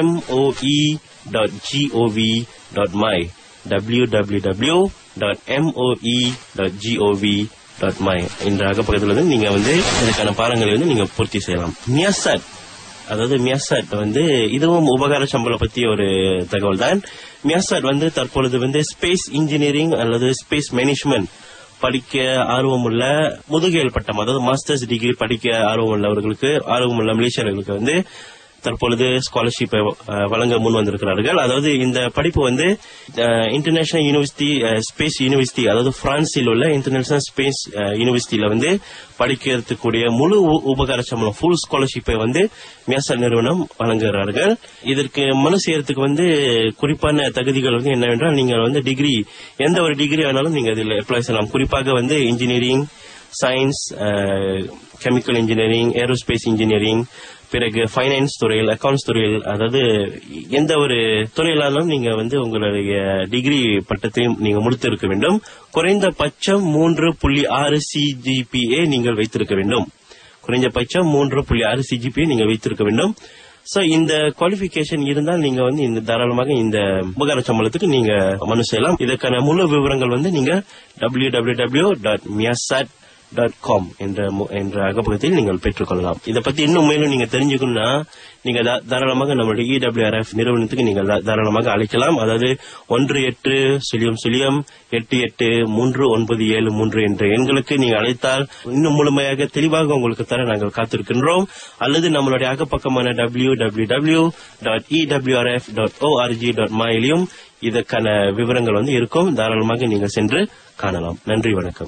Speaker 11: MOE dot GOV dot my W W W dot MOE dot GOV dot my என்ற அகப்பக்கத்தில் வந்து நீங்க வந்து இதுக்கான பாடங்களை வந்து நீங்க பூர்த்தி செய்யலாம் மியாசட் அதாவது மியாசாட் வந்து இதுவும் உபகார சம்பளம் பத்தி ஒரு தகவல் தான் மியாசாட் வந்து தற்பொழுது வந்து ஸ்பேஸ் இன்ஜினியரிங் அல்லது ஸ்பேஸ் மேனேஜ்மெண்ட் படிக்க ஆர்வமுள்ள முதுகியல் பட்டம் அதாவது மாஸ்டர்ஸ் டிகிரி படிக்க ஆர்வமுள்ளவர்களுக்கு ஆர்வமுள்ள மலேசியர்களுக்கு வந்து தற்பொழுது ஸ்காலர்ஷிப்பை வழங்க முன் வந்திருக்கிறார்கள் அதாவது இந்த படிப்பு வந்து இன்டர்நேஷனல் யூனிவர்சிட்டி ஸ்பேஸ் யூனிவர்சிட்டி அதாவது பிரான்சில் உள்ள இன்டர்நேஷனல் ஸ்பேஸ் யூனிவர்சிட்டியில வந்து படிக்கிறதுக்குரிய முழு உ- உபகார சம்பளம் ஃபுல் ஸ்காலர்ஷிப்பை வந்து மியாசா நிறுவனம் வழங்குகிறார்கள் இதற்கு மனு செய்யறதுக்கு வந்து குறிப்பான தகுதிகள் வந்து என்னவென்றால் நீங்கள் வந்து டிகிரி எந்த ஒரு டிகிரி ஆனாலும் நீங்க இதில் அப்ளை செய்யலாம் குறிப்பாக வந்து engineering science chemical engineering aerospace engineering பிறகு ஃபைனான்ஸ் துறையில் அக்கவுண்ட்ஸ் துறையில் அதாவது எந்த ஒரு துறையிலாலும் நீங்க வந்து உங்களுடைய டிகிரி பட்டத்தையும் நீங்க முடித்திருக்க வேண்டும் குறைந்தபட்சம் மூன்று புள்ளி ஆறு சிஜிபிஏ நீங்கள் வைத்திருக்க வேண்டும் குறைந்தபட்சம் மூன்று புள்ளி ஆறு சிஜிபிஏ நீங்க வைத்திருக்க வேண்டும் சோ இந்த குவாலிபிகேஷன் இருந்தால் நீங்க வந்து இந்த தாராளமாக இந்த உபகார சம்பளத்துக்கு நீங்க மனு செய்யலாம் இதற்கான முழு விவரங்கள் வந்து நீங்க W W W dot MEASAT dot com என்ற மு- என்ற அகப்பக்கத்தில் நீங்கள் பெற்றுக்கொள்ளலாம் இதை பத்தி இன்னும் மேலும் நீங்க தெரிஞ்சுக்கணும்னா நீங்க தா- தாராளமாக நம்மளுடைய இடபிள்யூஆர்எஃப் நிறுவனத்துக்கு நீங்கள் தா- தாராளமாக அழைக்கலாம் அதாவது ஒன்று எட்டு சுழியம் சுழியம் எட்டு எட்டு மூன்று ஒன்பது ஏழு மூன்று என்ற எண்களுக்கு நீங்க அழைத்தால் இன்னும் முழுமையாக தெளிவாக உங்களுக்கு தர நாங்கள் காத்திருக்கின்றோம் அல்லது நம்மளுடைய அகப்பக்கமான W W W dot EWRF dot ORG dot மாயிலையும் இதற்கான விவரங்கள் வந்து இருக்கும் தாராளமாக நீங்கள் சென்று காணலாம் நன்றி வணக்கம்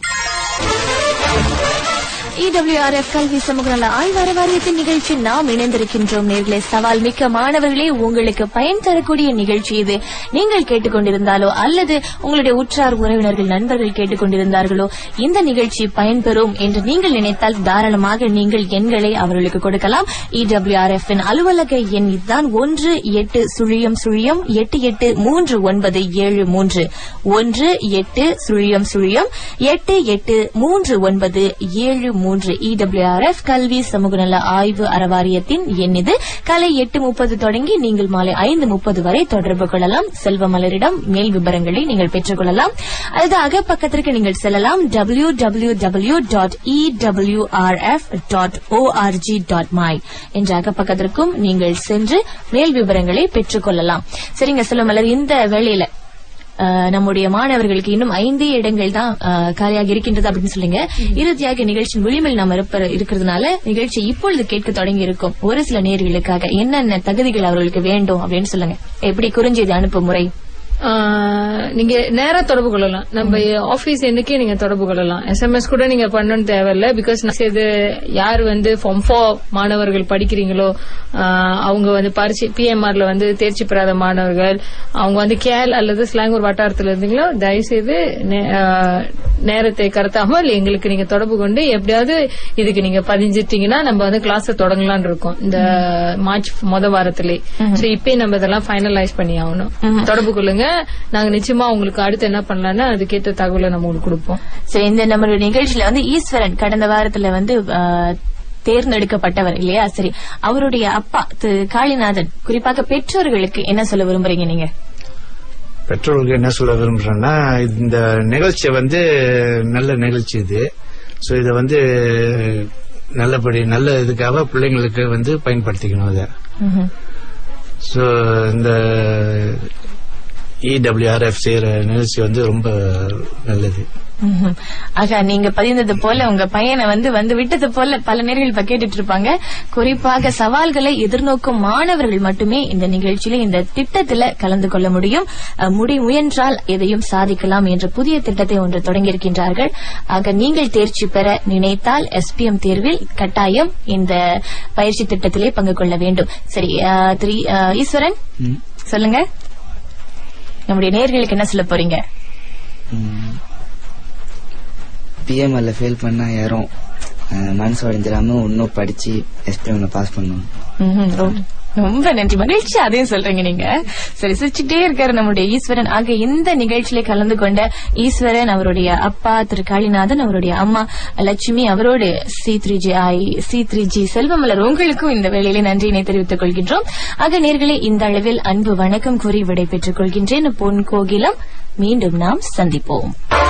Speaker 1: இடபிள்யூஆர்எஃப் கல்வி சமூக நல ஆய்வார வாரியத்தின் நிகழ்ச்சி நாம் இணைந்திருக்கின்றோம் நேர்களே சவால் மிக்க மாணவர்களே உங்களுக்கு பயன் தரக்கூடிய நிகழ்ச்சி இது நீங்கள் கேட்டுக்கொண்டிருந்தாலோ அல்லது உங்களுடைய உற்றார் உறவினர்கள் நண்பர்கள் கேட்டுக்கொண்டிருந்தார்களோ இந்த நிகழ்ச்சி பயன்பெறும் என்று நீங்கள் நினைத்தால் தாராளமாக நீங்கள் எண்களை அவர்களுக்கு கொடுக்கலாம் இடபிள்யூஆர்எஃப் இன் அலுவலக எண் இதுதான் ஒன்று எட்டு சுழியம் சுழியம் எட்டு எட்டு மூன்று ஒன்பது ஏழு மூன்று ஒன்று எட்டு சுழியம் சுழியம் எட்டு எட்டு மூன்று ஒன்பது ஏழு மூன்று இடபிள்யூஆர்எஃப் கல்வி சமூக நல ஆய்வு அறவாரியத்தின் எண் இது காலை எட்டு முப்பது தொடங்கி நீங்கள் மாலை ஐந்து முப்பது வரை தொடர்பு கொள்ளலாம் செல்வமலரிடம் மேல் விவரங்களை நீங்கள் பெற்றுக் கொள்ளலாம் அல்லது அகப்பக்கத்திற்கு நீங்கள் செல்லலாம் W W W dot EWRF dot ORG dot my என்ற அகப்பக்கத்திற்கும் நீங்கள் சென்று மேல் விவரங்களை பெற்றுக் கொள்ளலாம் சரிங்க செல்வமலர் இந்த வேளையில அஹ், நம்முடைய மாணவர்களுக்கு இன்னும் ஐந்தே இடங்கள் தான் அஹ், காலியாக இருக்கின்றது அப்படின்னு சொல்லுங்க இறுதியாக நிகழ்ச்சியின் விளிம்பில் நாம் இருப்ப- இருக்கிறதுனால நிகழ்ச்சி இப்பொழுது கேட்க தொடங்கி இருக்கும் ஒரு சில நேர்களுக்காக என்னென்ன தகுதிகள் அவர்களுக்கு வேண்டும் அப்படின்னு சொல்லுங்க எப்படி குறுஞ்செய்தி அனுப்பும் முறை
Speaker 2: ஆஹ் நீங்க நேரா தொடர்பு கொள்ளலாம் நம்ம ஆபீஸ் எண்ணுக்கே நீங்க தொடர்பு கொள்ளலாம் எஸ்எம்எஸ் கூட நீங்க பண்ணணும்னு தேவையில்ல பிகாஸ் இது யார் வந்து ஃபார்ம் ஃபோர் மாணவர்கள் படிக்கிறீங்களோ ஆஹ் அவங்க வந்து பரிசு பிஎம்ஆர்ல வந்து தேர்ச்சி பெறாத மாணவர்கள் அவங்க வந்து கேல் அல்லது ஸ்லாங்கூர் வட்டாரத்தில் இருந்தீங்களோ தயவுசெய்து நே- ஆஹ் நேரத்தை கடத்தாமல் எங்களுக்கு நீங்க தொடர்பு கொண்டு எப்படியாவது இதுக்கு நீங்க பதிஞ்சிட்டீங்கன்னா நம்ம வந்து கிளாஸ் தொடங்கலாம்னு இருக்கோம் இந்த மார்ச் முத வாரத்திலே சோ இப்பயே நம்ம இதெல்லாம் ஃபைனலைஸ் பண்ணி ஆகணும் தொடர்பு கொள்ளுங்க நாங்க நிச்சயமா உங்களுக்கு அடுத்து என்ன பண்ணலாம்னு அதுக்கேற்ற தகவலை நம்ம உங்களுக்கு கொடுப்போம்
Speaker 1: சரி இந்த நம்மளுடைய நிகழ்ச்சியில வந்து ஈஸ்வரன் கடந்த வாரத்துல வந்து ஆ, தேர்ந்தெடுக்கப்பட்டவர் இல்லையா சரி அவருடைய அப்பா திரு காளிநாதன் குறிப்பாக பெற்றோர்களுக்கு என்ன சொல்ல விரும்புறீங்க நீங்க
Speaker 4: பெற்றோர்களுக்கு என்ன சொல்ல விரும்புறேன்னா இந்த நிகழ்ச்சி வந்து நல்ல நிகழ்ச்சி இது சோ இதை வந்து நல்லபடி நல்ல இதுக்காக பிள்ளைங்களுக்கு வந்து பயன்படுத்திக்கணும் அதை
Speaker 1: ம்ஹும்.
Speaker 4: சோ இந்த இடபிள்யூஆர்எஃப் செய்யற நிகழ்ச்சி வந்து ரொம்ப நல்லது
Speaker 1: ம்ஹும். ஆக நீங்க பதிந்தது போல உங்க பையனை வந்து வந்து விட்டது போல பல நேர்கள் இப்ப கேட்டுட்டு இருப்பாங்க குறிப்பாக சவால்களை எதிர்நோக்கும் மாணவர்கள் மட்டுமே இந்த நிகழ்ச்சியில இந்த திட்டத்துல கலந்து கொள்ள முடியும் அஹ், முடி முயன்றால் எதையும் சாதிக்கலாம் என்ற புதிய திட்டத்தை ஒன்று தொடங்கியிருக்கின்றார்கள் ஆக நீங்கள் தேர்ச்சி பெற நினைத்தால் எஸ்பிஎம் தேர்வில் கட்டாயம் இந்த பயிற்சி திட்டத்திலே பங்கு கொள்ள வேண்டும் சரி அஹ், திரு அஹ், ஈஸ்வரன்
Speaker 3: ம்.
Speaker 1: சொல்லுங்க நம்முடைய நேர்களுக்கு என்ன சொல்ல போறீங்க
Speaker 3: பிஎம்எல்ல ஃபெயில் பண்ணா யாரும் அஹ், மனசு உடைஞ்சிடாம இன்னும் படிச்சு எஸ்பிஎம்ல பாஸ் பண்ணணும்
Speaker 1: ம்ஹும். ரொம்ப- ரொம்ப நன்றி மகிழ்ச்சி அதையும் சொல்றீங்க நீங்க சரி சிரிச்சுட்டே இருக்காரு நம்முடைய ஈஸ்வரன் ஆக இந்த நிகழ்ச்சியில கலந்து கொண்ட ஈஸ்வரன் அவருடைய அப்பா திரு காளிநாதன் அவருடைய அம்மா லட்சுமி அவரோடு C three G I C three G Selvamalar உங்களுக்கும் இந்த வேளையிலே நன்றியினை தெரிவித்துக் கொள்கின்றோம் ஆக நேர்களே இந்த அளவில் அன்பு வணக்கம் கூறி விடை பெற்றுக் கொள்கின்றேன் பொன் கோகிலம் மீண்டும் நாம் சந்திப்போம்